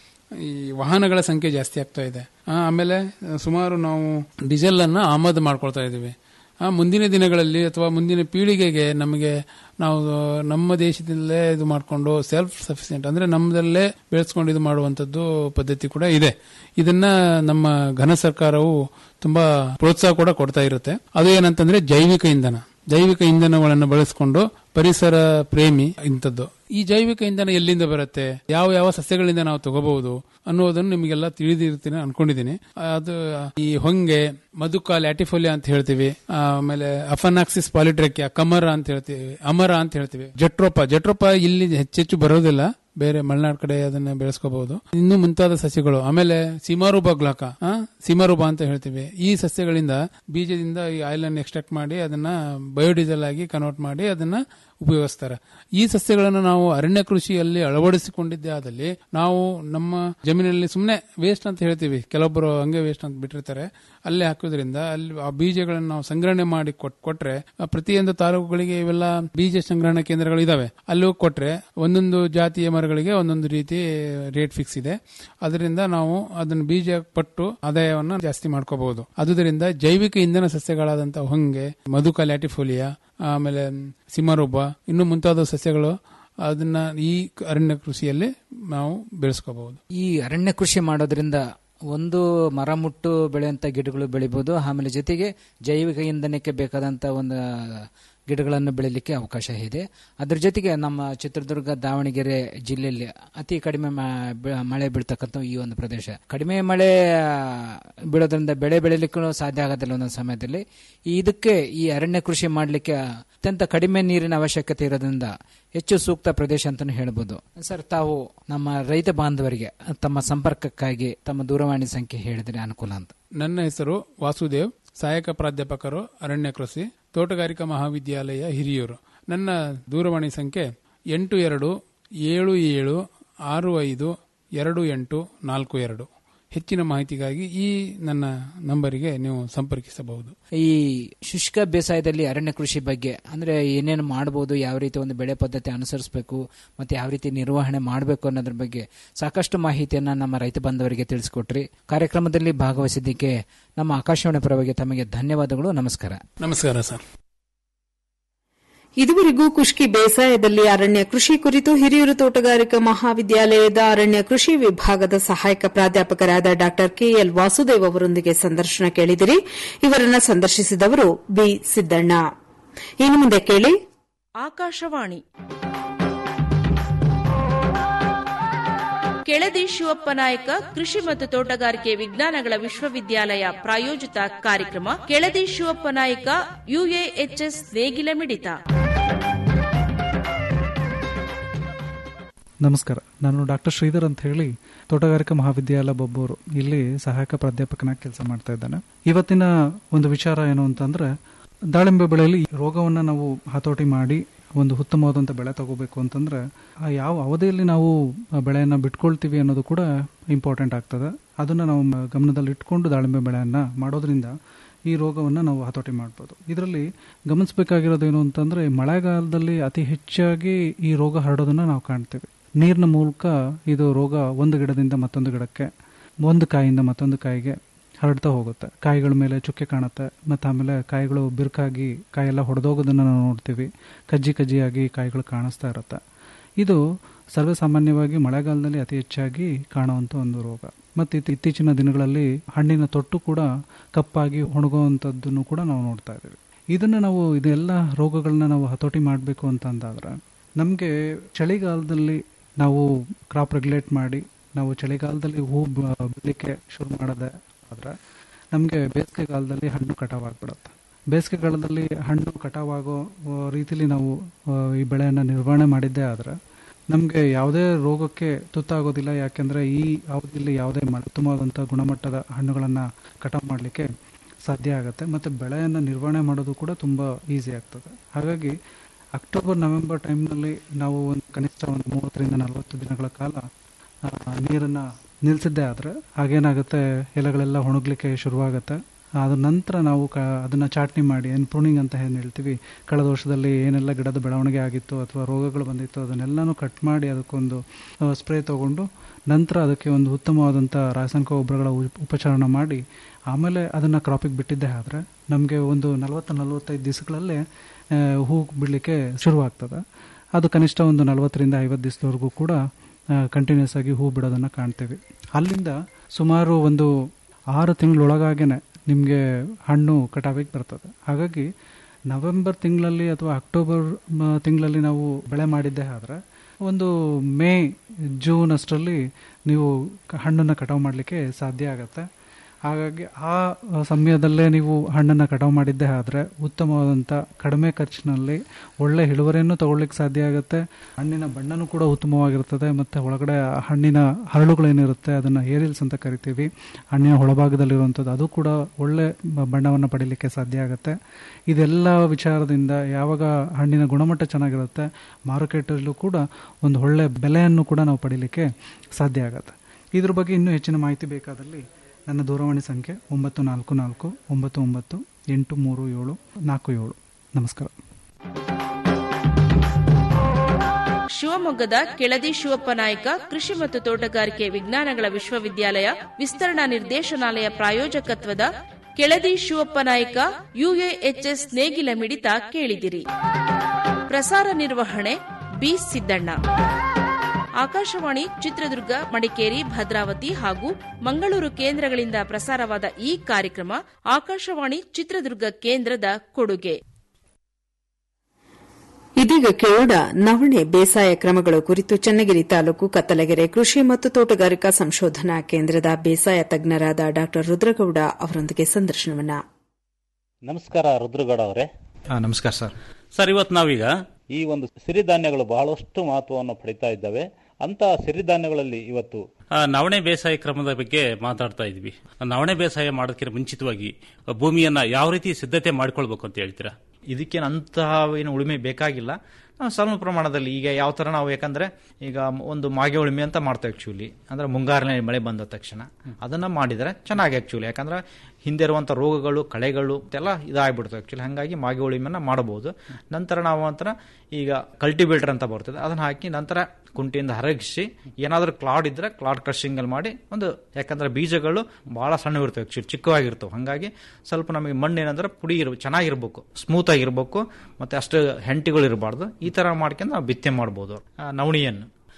Speaker 18: ಈ ವಾಹನಗಳ ಸಂಖ್ಯೆ ಜಾಸ್ತಿ ಆಗ್ತಾ ಇದೆ ಆ, ಆಮೇಲೆ ಆ, ಸುಮಾರು ನಾವು ಡೀಸೆಲ್ ಅನ್ನ ಆಮದು ಮಾಡ್ಕೊಳ್ತಾ ಇದ್ದೀವಿ ಆ, ಮುಂದಿನ ದಿನಗಳಲ್ಲಿ ಅಥವಾ ಮುಂದಿನ ಪೀಳಿಗೆಗೆ ನಮಗೆ ನಾವು ನಮ್ಮ ದೇಶದಲ್ಲೇ ಇದು ಮಾಡಿಕೊಂಡು ಸೆಲ್ಫ್ ಸಫಿಸಿಯೆಂಟ್ ಅಂದ್ರೆ ನಮ್ಮದಲ್ಲೇ ಬೆಳೆಸ್ಕೊಂಡು ಇದು ಮಾಡುವಂತದ್ದು ಪದ್ಧತಿ ಕೂಡ ಇದೆ ಇದನ್ನ ನಮ್ಮ ಘನ ಸರ್ಕಾರವು ತುಂಬಾ ಪ್ರೋತ್ಸಾಹ ಕೂಡ ಕೊಡ್ತಾ ಇರುತ್ತೆ ಅದು ಏನಂತಂದ್ರೆ ಜೈವಿಕ ಇಂಧನ ಜೈವಿಕ ಇಂಧನಗಳನ್ನು ಬಳಸಿಕೊಂಡು ಪರಿಸರ ಪ್ರೇಮಿ ಇಂಥದ್ದು ಈ ಜೈವಿಕ ಇಂಧನ ಎಲ್ಲಿಂದ ಬರುತ್ತೆ ಯಾವ ಯಾವ ಸಸ್ಯಗಳಿಂದ ನಾವು ತಗೋಬಹುದು ಅನ್ನೋದನ್ನು ನಿಮಗೆಲ್ಲ ತಿಳಿದಿರ್ತೀನಿ ಅನ್ಕೊಂಡಿದ್ದೀನಿ ಅದು ಈ ಹೊಂಗೆ ಮಧುಕ ಲ್ಯಾಟಿಫೋಲಿಯಾ ಅಂತ ಹೇಳ್ತೀವಿ ಆಮೇಲೆ ಅಫನಾಕ್ಸಿಸ್ ಪಾಲಿಟ್ರೆಕ್ಯಾ ಕಮರ ಅಂತ ಹೇಳ್ತೀವಿ ಅಮರ ಅಂತ ಹೇಳ್ತೀವಿ ಜಟ್ರೋಪ ಜಟ್ರೋಪ ಇಲ್ಲಿ ಹೆಚ್ಚೆಚ್ಚು ಬರೋದಿಲ್ಲ ಬೇರೆ ಮಲೆನಾಡ್ ಕಡೆ ಅದನ್ನ ಬೆಳೆಸ್ಕೋಬಹುದು ಇನ್ನು ಮುಂತಾದ ಸಸ್ಯಗಳು ಆಮೇಲೆ ಸಿಮಾರುಬ ಗ್ಲಾಕ ಸಿಮಾರುಬ ಅಂತ ಹೇಳ್ತೀವಿ ಈ ಸಸ್ಯಗಳಿಂದ ಬೀಜದಿಂದ ಈ ಆಯಿಲ್ ಅನ್ನು ಎಕ್ಸ್ಟ್ರಾಕ್ಟ್ ಮಾಡಿ ಅದನ್ನ ಬಯೋಡೀಸೆಲ್ ಆಗಿ ಕನ್ವರ್ಟ್ ಮಾಡಿ ಅದನ್ನ ಉಪಯೋಗಿಸ್ತಾರೆ ಈ ಸಸ್ಯಗಳನ್ನು ನಾವು ಅರಣ್ಯ ಕೃಷಿಯಲ್ಲಿ ಅಳವಡಿಸಿಕೊಂಡಿದ್ದೇ ಆದಲ್ಲಿ ನಾವು ನಮ್ಮ ಜಮೀನಲ್ಲಿ ಸುಮ್ಮನೆ ವೇಸ್ಟ್ ಅಂತ ಹೇಳ್ತೀವಿ ಕೆಲವೊಬ್ಬರು ಹಂಗೆ ವೇಸ್ಟ್ ಅಂತ ಬಿಟ್ಟಿರ್ತಾರೆ ಅಲ್ಲೇ ಹಾಕೋದ್ರಿಂದ ಅಲ್ಲಿ ಆ ಬೀಜಗಳನ್ನು ನಾವು ಸಂಗ್ರಹಣೆ ಮಾಡಿ ಕೊಟ್- ಕೊಟ್ರೆ ಆ ಪ್ರತಿಯೊಂದು ತಾಲೂಕುಗಳಿಗೆ ಇವೆಲ್ಲ ಬೀಜ ಸಂಗ್ರಹಣಾ ಕೇಂದ್ರಗಳು ಇದಾವೆ ಅಲ್ಲಿ ಹೋಗಿ ಕೊಟ್ರೆ ಒಂದೊಂದು ಜಾತಿಯ ಮರಗಳಿಗೆ ಒಂದೊಂದು ರೀತಿ ರೇಟ್ ಫಿಕ್ಸ್ ಇದೆ ಅದರಿಂದ ನಾವು ಅದನ್ನು ಬೀಜ ಪಟ್ಟು ಆದಾಯವನ್ನು ಜಾಸ್ತಿ ಮಾಡ್ಕೋಬಹುದು ಅದುದರಿಂದ ಜೈವಿಕ ಇಂಧನ ಸಸ್ಯಗಳಾದಂತಹ ಹೊಂಗೆ ಮಧುಕ ಲ್ಯಾಟಿಫೋಲಿಯಾ ಆಮೇಲೆ ಸಿಮರೊಬ್ಬ ಇನ್ನು ಮುಂತಾದ ಸಸ್ಯಗಳು ಅದನ್ನ ಈ ಅರಣ್ಯ ಕೃಷಿಯಲ್ಲಿ ನಾವು ಬೆಳೆಸ್ಕೋಬಹುದು
Speaker 17: ಈ ಅರಣ್ಯ ಕೃಷಿ ಮಾಡೋದ್ರಿಂದ ಒಂದು ಮರ ಮುಟ್ಟು ಬೆಳೆಯುವಂತ ಗಿಡಗಳು ಬೆಳಿಬಹುದು ಆಮೇಲೆ ಜೊತೆಗೆ ಜೈವಿಕ ಇಂಧನಕ್ಕೆ ಬೇಕಾದಂತ ಒಂದು ಗಿಡಗಳನ್ನು ಬೆಳಿಲಿಕ್ಕೆ ಅವಕಾಶ ಇದೆ ಅದ್ರ ಜೊತೆಗೆ ನಮ್ಮ ಚಿತ್ರದುರ್ಗ ದಾವಣಗೆರೆ ಜಿಲ್ಲೆಯಲ್ಲಿ ಅತಿ ಕಡಿಮೆ ಮ- ಬೆ- ಮಳೆ ಬೀಳ್ತಕ್ಕಂಥ ಈ ಒಂದು ಪ್ರದೇಶ ಕಡಿಮೆ ಮಳೆ ಆ, ಬೀಳೋದ್ರಿಂದ ಬೆಳೆ ಬೆಳಿಲಿಕ್ಕೂ ಸಾಧ್ಯ ಆಗೋದಿಲ್ಲ ಒಂದೊಂದು ಸಮಯದಲ್ಲಿ ಈ ಇದಕ್ಕೆ ಈ ಅರಣ್ಯ ಕೃಷಿ ಮಾಡಲಿಕ್ಕೆ ಅತ್ಯಂತ ಕಡಿಮೆ ನೀರಿನ ಅವಶ್ಯಕತೆ ಇರೋದ್ರಿಂದ ಹೆಚ್ಚು ಸೂಕ್ತ ಪ್ರದೇಶ ಅಂತಾನು ಹೇಳ್ಬೋದು ಸರ್ ತಾವು ನಮ್ಮ ರೈತ ಬಾಂಧವರಿಗೆ ತಮ್ಮ ಸಂಪರ್ಕಕ್ಕಾಗಿ ತಮ್ಮ ದೂರವಾಣಿ ಸಂಖ್ಯೆ ಹೇಳಿದ್ರೆ ಅನುಕೂಲ ಅಂತ
Speaker 18: ನನ್ನ ಹೆಸರು ವಾಸುದೇವ್ ಸಹಾಯಕ ಪ್ರಾಧ್ಯಾಪಕರು ಅರಣ್ಯ ಕೃಷಿ ತೋಟಗಾರಿಕಾ ಮಹಾವಿದ್ಯಾಲಯ ಹಿರಿಯೂರು ನನ್ನ ದೂರವಾಣಿ ಸಂಖ್ಯೆ ಎಂಟು ಎರಡು ಏಳು ಏಳು ಆರು ಐದು ಎರಡು ಎಂಟು ನಾಲ್ಕು ಎರಡು ಹೆಚ್ಚಿನ ಮಾಹಿತಿಗಾಗಿ ಈ ನನ್ನ ನಂಬರಿಗೆ ನೀವು ಸಂಪರ್ಕಿಸಬಹುದು
Speaker 17: ಈ ಶುಷ್ಕ ಬೇಸಾಯದಲ್ಲಿ ಅರಣ್ಯ ಕೃಷಿ ಬಗ್ಗೆ ಅಂದ್ರೆ ಏನೇನು ಮಾಡಬಹುದು ಯಾವ ರೀತಿ ಒಂದು ಬೆಳೆ ಪದ್ಧತಿ ಅನುಸರಿಸಬೇಕು ಮತ್ತೆ ಯಾವ ರೀತಿ ನಿರ್ವಹಣೆ ಮಾಡಬೇಕು ಅನ್ನೋದ್ರ ಬಗ್ಗೆ ಸಾಕಷ್ಟು ಮಾಹಿತಿಯನ್ನ ನಮ್ಮ ರೈತ ಬಾಂಧವರಿಗೆ ತಿಳಿಸಿಕೊಟ್ರಿ ಕಾರ್ಯಕ್ರಮದಲ್ಲಿ ಭಾಗವಹಿಸಿದ್ದಕ್ಕೆ ನಮ್ಮ ಆಕಾಶವಾಣಿ ಪರವಾಗಿ ತಮಗೆ ಧನ್ಯವಾದಗಳು ನಮಸ್ಕಾರ
Speaker 18: ನಮಸ್ಕಾರ ಸರ್
Speaker 11: ಇದುವರೆಗೂ ಕುಷ್ಕಿ ಬೇಸಾಯದಲ್ಲಿ ಅರಣ್ಯ ಕೃಷಿ ಕುರಿತು ಹಿರಿಯೂರು ತೋಟಗಾರಿಕಾ ಮಹಾವಿದ್ಯಾಲಯದ ಅರಣ್ಯ ಕೃಷಿ ವಿಭಾಗದ ಸಹಾಯಕ ಪ್ರಾಧ್ಯಾಪಕರಾದ ಡಾ ಕೆಎಲ್ ವಾಸುದೇವ್ ಅವರೊಂದಿಗೆ ಸಂದರ್ಶನ ಕೇಳಿದಿರಿ ಇವರನ್ನ ಸಂದರ್ಶಿಸಿದವರು ಬಿ ಸಿದ್ದಣ್ಣ ಇನ್ನು ಮುಂದೆ ಕೇಳಿ
Speaker 5: ಆಕಾಶವಾಣಿ
Speaker 19: ಕೆಳದಿ ಶಿವಪ್ಪ ನಾಯಕ ಕೃಷಿ ಮತ್ತು ತೋಟಗಾರಿಕೆ ವಿಜ್ಞಾನಗಳ ವಿಶ್ವವಿದ್ಯಾಲಯ ಪ್ರಾಯೋಜಿತ ಕಾರ್ಯಕ್ರಮ ಕೆಳದಿ ಶಿವಪ್ಪ ನಾಯಕ ಯುಎಎಚ್ಎಸ್ ನೇಗಿಲ ಮಿಡಿತ
Speaker 20: ನಮಸ್ಕಾರ ನಾನು ಡಾಕ್ಟರ್ ಶ್ರೀಧರ್ ಅಂತ ಹೇಳಿ ತೋಟಗಾರಿಕಾ ಮಹಾವಿದ್ಯಾಲಯ ಬೊಬ್ಬೂರು ಇಲ್ಲಿ ಸಹಾಯಕ ಪ್ರಾಧ್ಯಾಪಕನಾಗಿ ಕೆಲಸ ಮಾಡ್ತಾ ಇದ್ದೇನೆ ಇವತ್ತಿನ ಒಂದು ವಿಚಾರ ಏನು ಅಂತಂದ್ರೆ ದಾಳಿಂಬೆ ಬೆಳೆಯಲ್ಲಿ ಈ ರೋಗವನ್ನ ನಾವು ಹತೋಟಿ ಮಾಡಿ ಒಂದು ಉತ್ತಮವಾದಂಥ ಬೆಳೆ ತಗೋಬೇಕು ಅಂತಂದ್ರೆ ಆ ಯಾವ ಅವಧಿಯಲ್ಲಿ ನಾವು ಆ ಬೆಳೆಯನ್ನ ಬಿಟ್ಕೊಳ್ತೀವಿ ಅನ್ನೋದು ಕೂಡ ಇಂಪಾರ್ಟೆಂಟ್ ಆಗ್ತದೆ ಅದನ್ನ ನಾವು ಮ- ಗಮನದಲ್ಲಿ ಇಟ್ಕೊಂಡು ದಾಳಿಂಬೆ ಬೆಳೆಯನ್ನ ಮಾಡೋದ್ರಿಂದ ಈ ರೋಗವನ್ನು ನಾವು ಹತೋಟಿ ಮಾಡ್ಬೋದು ಇದರಲ್ಲಿ ಗಮನಿಸಬೇಕಾಗಿರೋದು ಏನು ಅಂತಂದ್ರೆ ಮಳೆಗಾಲದಲ್ಲಿ ಅತಿ ಹೆಚ್ಚಾಗಿ ಈ ರೋಗ ಹರಡೋದನ್ನ ನಾವು ಕಾಣ್ತೇವೆ ನೀರಿನ ಮೂಲಕ ಇದು ರೋಗ ಒಂದು ಗಿಡದಿಂದ ಮತ್ತೊಂದು ಗಿಡಕ್ಕೆ ಒಂದು ಕಾಯಿಂದ ಮತ್ತೊಂದು ಕಾಯಿಗೆ ಹರಡ್ತಾ ಹೋಗುತ್ತೆ ಕಾಯಿಗಳ ಮೇಲೆ ಚುಕ್ಕೆ ಕಾಣುತ್ತೆ ಮತ್ತು ಆಮೇಲೆ ಕಾಯಿಗಳು ಬಿರುಕಾಗಿ ಕಾಯೆಲ್ಲ ಹೊಡೆದೋಗೋದನ್ನು ನಾವು ನೋಡ್ತೀವಿ ಕಜ್ಜಿ ಕಜ್ಜಿಯಾಗಿ ಕಾಯಿಗಳು ಕಾಣಿಸ್ತಾ ಇರುತ್ತೆ ಇದು ಸರ್ವೇಸಾಮಾನ್ಯವಾಗಿ ಮಳೆಗಾಲದಲ್ಲಿ ಅತಿ ಹೆಚ್ಚಾಗಿ ಕಾಣುವಂಥ ಒಂದು ರೋಗ ಮತ್ತು ಇತ್ತೀ- ಇತ್ತೀಚಿನ ದಿನಗಳಲ್ಲಿ ಹಣ್ಣಿನ ತೊಟ್ಟು ಕೂಡ ಕಪ್ಪಾಗಿ ಒಣಗುವಂಥದ್ದನ್ನು ಕೂಡ ನಾವು ನೋಡ್ತಾ ಇದ್ದೀವಿ ಇದನ್ನು ನಾವು ಇದೆಲ್ಲ ರೋಗಗಳನ್ನ ನಾವು ಹತೋಟಿ ಮಾಡಬೇಕು ಅಂತ ಅಂದಾದ್ರೆ ನಮಗೆ ಚಳಿಗಾಲದಲ್ಲಿ ನಾವು ಕ್ರಾಪ್ ರೆಗ್ಯುಲೇಟ್ ಮಾಡಿ ನಾವು ಚಳಿಗಾಲದಲ್ಲಿ ಹೂ ಬ- ಬಿಡಲಿಕ್ಕೆ ಶುರು ಮಾಡೋದೇ ಆದ್ರೆ ನಮಗೆ ಬೇಸಿಗೆಗಾಲದಲ್ಲಿ ಹಣ್ಣು ಕಟಾವಾಗ್ಬಿಡುತ್ತೆ ಬೇಸಿಗೆಗಾಲದಲ್ಲಿ ಹಣ್ಣು ಕಟಾವಾಗೋ ಆ, ರೀತಿಲಿ ನಾವು ಆ, ಈ ಬೆಳೆಯನ್ನು ನಿರ್ವಹಣೆ ಮಾಡಿದ್ದೇ ಆದ್ರೆ ನಮಗೆ ಯಾವುದೇ ರೋಗಕ್ಕೆ ತುತ್ತಾಗೋದಿಲ್ಲ ಯಾಕೆಂದ್ರೆ ಈ ಅವಧಿಯಲ್ಲಿ ಯಾವುದೇ ಮ- ಉತ್ತಮವಾದಂಥ ಗುಣಮಟ್ಟದ ಹಣ್ಣುಗಳನ್ನು ಕಟಾವು ಮಾಡಲಿಕ್ಕೆ ಸಾಧ್ಯ ಆಗುತ್ತೆ ಮತ್ತು ಬೆಳೆಯನ್ನು ನಿರ್ವಹಣೆ ಮಾಡೋದು ಕೂಡ ತುಂಬ ಈಸಿ ಆಗ್ತದೆ ಹಾಗಾಗಿ ಅಕ್ಟೋಬರ್ ನವೆಂಬರ್ ಟೈಮ್ನಲ್ಲಿ ನಾವು ಒಂದು ಕನಿಷ್ಠ ಒಂದು ಮೂವತ್ತರಿಂದ ನಲವತ್ತು ದಿನಗಳ ಕಾಲ ಆ, ನೀರನ್ನ ನಿಲ್ಲಿಸಿದ್ದೇ ಆದರೆ ಹಾಗೇನಾಗುತ್ತೆ ಎಲೆಗಳೆಲ್ಲ ಒಣಗ್ಲಿಕ್ಕೆ ಶುರುವಾಗುತ್ತೆ ಅದ್ರ ನಂತರ ನಾವು ಕ ಅದನ್ನ ಚಾಟ್ನಿ ಮಾಡಿ ಏನು ಪ್ರೂನಿಂಗ್ ಅಂತ ಏನು ಹೇಳ್ತೀವಿ ಕಳೆದ ವರ್ಷದಲ್ಲಿ ಏನೆಲ್ಲ ಗಿಡದ ಬೆಳವಣಿಗೆ ಆಗಿತ್ತು ಅಥವಾ ರೋಗಗಳು ಬಂದಿತ್ತು ಅದನ್ನೆಲ್ಲನೂ ಕಟ್ ಮಾಡಿ ಅದಕ್ಕೊಂದು ಸ್ಪ್ರೇ ತಗೊಂಡು ನಂತರ ಅದಕ್ಕೆ ಒಂದು ಉತ್ತಮವಾದಂಥ ರಾಸಾಯನಿಕ ಗೊಬ್ಬರಗಳ ಉಪ- ಉಪಚಾರಣ ಮಾಡಿ ಆಮೇಲೆ ಅದನ್ನು ಕ್ರಾಪಿಗೆ ಬಿಟ್ಟಿದ್ದೇ ಆದರೆ ನಮಗೆ ಒಂದು ನಲವತ್ತು ನಲವತ್ತೈದು ದಿವಸಗಳಲ್ಲೇ ಆ, ಹೂ ಬಿಡಲಿಕ್ಕೆ ಶುರುವಾಗ್ತದೆ ಅದು ಕನಿಷ್ಠ ಒಂದು ನಲವತ್ತರಿಂದ ಐವತ್ತು ದಿವಸದವರೆಗೂ ಕೂಡ ಕಂಟಿನ್ಯೂಸ್ ಆಗಿ ಹೂ ಬಿಡೋದನ್ನು ಕಾಣ್ತೇವೆ ಅಲ್ಲಿಂದ ಸುಮಾರು ಒಂದು ಆರು ತಿಂಗಳೊಳಗಾಗೇನೆ ನಿಮಗೆ ಹಣ್ಣು ಕಟಾವಿಗೆ ಬರ್ತದೆ ಹಾಗಾಗಿ ನವೆಂಬರ್ ತಿಂಗಳಲ್ಲಿ ಅಥವಾ ಅಕ್ಟೋಬರ್ ಮ- ತಿಂಗಳಲ್ಲಿ ನಾವು ಬೆಳೆ ಮಾಡಿದ್ದೇ ಆದರೆ ಒಂದು ಮೇ ಜೂನ್ ಅಷ್ಟರಲ್ಲಿ ನೀವು ಕ- ಹಣ್ಣನ್ನು ಕಟಾವು ಮಾಡಲಿಕ್ಕೆ ಸಾಧ್ಯ ಆಗತ್ತೆ ಹಾಗಾಗಿ ಆ ಸಮಯದಲ್ಲೇ ನೀವು ಹಣ್ಣನ್ನು ಕಟಾವು ಮಾಡಿದ್ದೇ ಆದರೆ ಉತ್ತಮವಾದಂಥ ಕಡಿಮೆ ಖರ್ಚಿನಲ್ಲಿ ಒಳ್ಳೆ ಇಳುವರಿಯನ್ನು ತಗೊಳ್ಳಿಕ್ಕೆ ಸಾಧ್ಯ ಆಗುತ್ತೆ ಹಣ್ಣಿನ ಬಣ್ಣನೂ ಕೂಡ ಉತ್ತಮವಾಗಿರ್ತದೆ ಮತ್ತು ಒಳಗಡೆ ಆ ಹಣ್ಣಿನ ಹರಳುಗಳೇನಿರುತ್ತೆ ಅದನ್ನು ಏರಿಲ್ಸ್ ಅಂತ ಕರಿತೀವಿ ಹಣ್ಣಿನ ಒಳಭಾಗದಲ್ಲಿರುವಂಥದ್ದು ಅದು ಕೂಡ ಒಳ್ಳೆ ಬ- ಬಣ್ಣವನ್ನು ಪಡೀಲಿಕ್ಕೆ ಸಾಧ್ಯ ಆಗುತ್ತೆ ಇದೆಲ್ಲ ವಿಚಾರದಿಂದ ಯಾವಾಗ ಹಣ್ಣಿನ ಗುಣಮಟ್ಟ ಚೆನ್ನಾಗಿರುತ್ತೆ ಮಾರುಕಟ್ಟೆಯಲ್ಲೂ ಕೂಡ ಒಂದು ಒಳ್ಳೆ ಬೆಲೆಯನ್ನು ಕೂಡ ನಾವು ಪಡೀಲಿಕ್ಕೆ ಸಾಧ್ಯ ಆಗುತ್ತೆ ಇದ್ರ ಬಗ್ಗೆ ಇನ್ನೂ ಹೆಚ್ಚಿನ ಮಾಹಿತಿ ಬೇಕಾದಲ್ಲಿ ನನ್ನ ದೂರವಾಣಿ ಸಂಖ್ಯೆ ಒಂಬತ್ತು ನಾಲ್ಕು ನಾಲ್ಕು ಒಂಬತ್ತು ಒಂಬತ್ತು ಎಂಟು ಮೂರು ಏಳು ನಾಲ್ಕು ಏಳು ನಮಸ್ಕಾರ
Speaker 19: ಶಿವಮೊಗ್ಗದ ಕೆಳದಿ ಶಿವಪ್ಪ ನಾಯಕ ಕೃಷಿ ಮತ್ತು ತೋಟಗಾರಿಕೆ ವಿಜ್ಞಾನಗಳ ವಿಶ್ವವಿದ್ಯಾಲಯ ವಿಸ್ತರಣಾ ನಿರ್ದೇಶನಾಲಯ ಪ್ರಾಯೋಜಕತ್ವದ ಕೆಳದಿ ಶಿವಪ್ಪ ನಾಯಕ ಯುಎಎಚ್ಎಸ್ ನೇಗಿಲ ಮಿಡಿತ ಕೇಳಿದಿರಿ ಪ್ರಸಾರ ನಿರ್ವಹಣೆ ಬಿ ಸಿದ್ದಣ್ಣ ಆಕಾಶವಾಣಿ ಚಿತ್ರದುರ್ಗ ಮಡಿಕೇರಿ ಭದ್ರಾವತಿ ಹಾಗೂ ಮಂಗಳೂರು ಕೇಂದ್ರಗಳಿಂದ ಪ್ರಸಾರವಾದ ಈ ಕಾರ್ಯಕ್ರಮ ಆಕಾಶವಾಣಿ ಚಿತ್ರದುರ್ಗ ಕೇಂದ್ರದ ಕೊಡುಗೆ
Speaker 11: ಇದೀಗ ಕೇಳೋಣ ನವಣೆ ಬೇಸಾಯ ಕ್ರಮಗಳ ಕುರಿತು ಚನ್ನಗಿರಿ ತಾಲೂಕು ಕತ್ತಲಗೆರೆ ಕೃಷಿ ಮತ್ತು ತೋಟಗಾರಿಕಾ ಸಂಶೋಧನಾ ಕೇಂದ್ರದ ಬೇಸಾಯ ತಜ್ಞರಾದ ಡಾ ರುದ್ರಗೌಡ ಅವರೊಂದಿಗೆ ಸಂದರ್ಶನವನ್ನ
Speaker 2: ನಮಸ್ಕಾರ ರುದ್ರಗೌಡ ಅವರೇ
Speaker 21: ನಮಸ್ಕಾರ ಸರ್
Speaker 2: ಸರ್ ಇವತ್ತು ನಾವೀಗ ಈ ಒಂದು ಸಿರಿಧಾನ್ಯಗಳು ಬಹಳಷ್ಟು ಮಹತ್ವವನ್ನು ಪಡಿತಾ ಇದ್ದಾವೆ ಅಂತ ಸಿರಿಧಾನ್ಯಗಳಲ್ಲಿ ಇವತ್ತು ಆ, ನವಣೆ ಬೇಸಾಯ ಕ್ರಮದ ಬಗ್ಗೆ ಮಾತಾಡ್ತಾ ಇದ್ವಿ ಆ ನವಣೆ ಬೇಸಾಯ ಮಾಡೋದಕ್ಕಿಂತ ಮುಂಚಿತವಾಗಿ ಆ, ಭೂಮಿಯನ್ನ ಯಾವ ರೀತಿ ಸಿದ್ಧತೆ ಮಾಡ್ಕೊಳ್ಬೇಕು ಅಂತ ಹೇಳ್ತೀರಾ
Speaker 21: ಇದಕ್ಕೇನು ಅಂತಹ ಏನು ಉಳುಮೆ ಬೇಕಾಗಿಲ್ಲ ನಾವು ಸ್ವಲ್ಪ ಪ್ರಮಾಣದಲ್ಲಿ ಈಗ ಯಾವ ಥರ ನಾವು ಯಾಕಂದ್ರೆ ಈಗ ಒಂದು ಮಾಗೆ ಉಳುಮೆ ಅಂತ ಮಾಡ್ತೇವೆ ಆ್ಯಕ್ಚುಲಿ ಅಂದ್ರೆ ಮುಂಗಾರಿನ ಮಳೆ ಬಂದ ತಕ್ಷಣ ಅದನ್ನ ಮಾಡಿದರೆ ಚೆನ್ನಾಗಿ ಆ್ಯಕ್ಚುಲಿ ಯಾಕಂದ್ರೆ ಹಿಂದೆ ಇರುವಂಥ ರೋಗಗಳು ಕಳೆಗಳು ಎಲ್ಲ ಇದಾಗ್ಬಿಡ್ತವೆ ಆ್ಯಕ್ಚುಲಿ ಹಾಗಾಗಿ ಮಾಗೆ ಉಳುಮೆನ ಮಾಡಬಹುದು ನಂತರ ನಾವು ಒಂಥರ ಈಗ ಕಲ್ಟಿವೇಟರ್ ಅಂತ ಬರ್ತದೆ ಅದನ್ನ ಹಾಕಿ ನಂತರ ಕುಂಟಿಯಿಂದ ಹರಗಿಸಿ ಏನಾದರೂ ಕ್ಲಾಡ್ ಇದ್ರೆ ಕ್ಲಾಡ್ ಕ್ರಶಿಂಗ್ ಅಲ್ಲಿ ಮಾಡಿ ಒಂದು ಯಾಕಂದ್ರೆ ಬೀಜಗಳು ಬಹಳ ಸಣ್ಣ ಇರ್ತವೆ ಆಕ್ಚುಲಿ ಚಿಕ್ಕವಾಗಿರ್ತವೆ ಹಾಗಾಗಿ ಸ್ವಲ್ಪ ನಮಗೆ ಮಣ್ಣು ಏನಂದ್ರೆ ಪುಡಿ ಇರ್ ಚೆನ್ನಾಗಿರ್ಬೇಕು ಸ್ಮೂತ್ ಆಗಿರ್ಬೇಕು ಮತ್ತೆ ಅಷ್ಟು ಹೆಂಟಿಗಳು ಇರಬಾರ್ದು ಈ ತರ ಮಾಡ್ಕೊಂಡು ನಾವು ಬಿತ್ತನೆ ಮಾಡ್ಬೋದು ಆ, ನವಣಿಯನ್ನು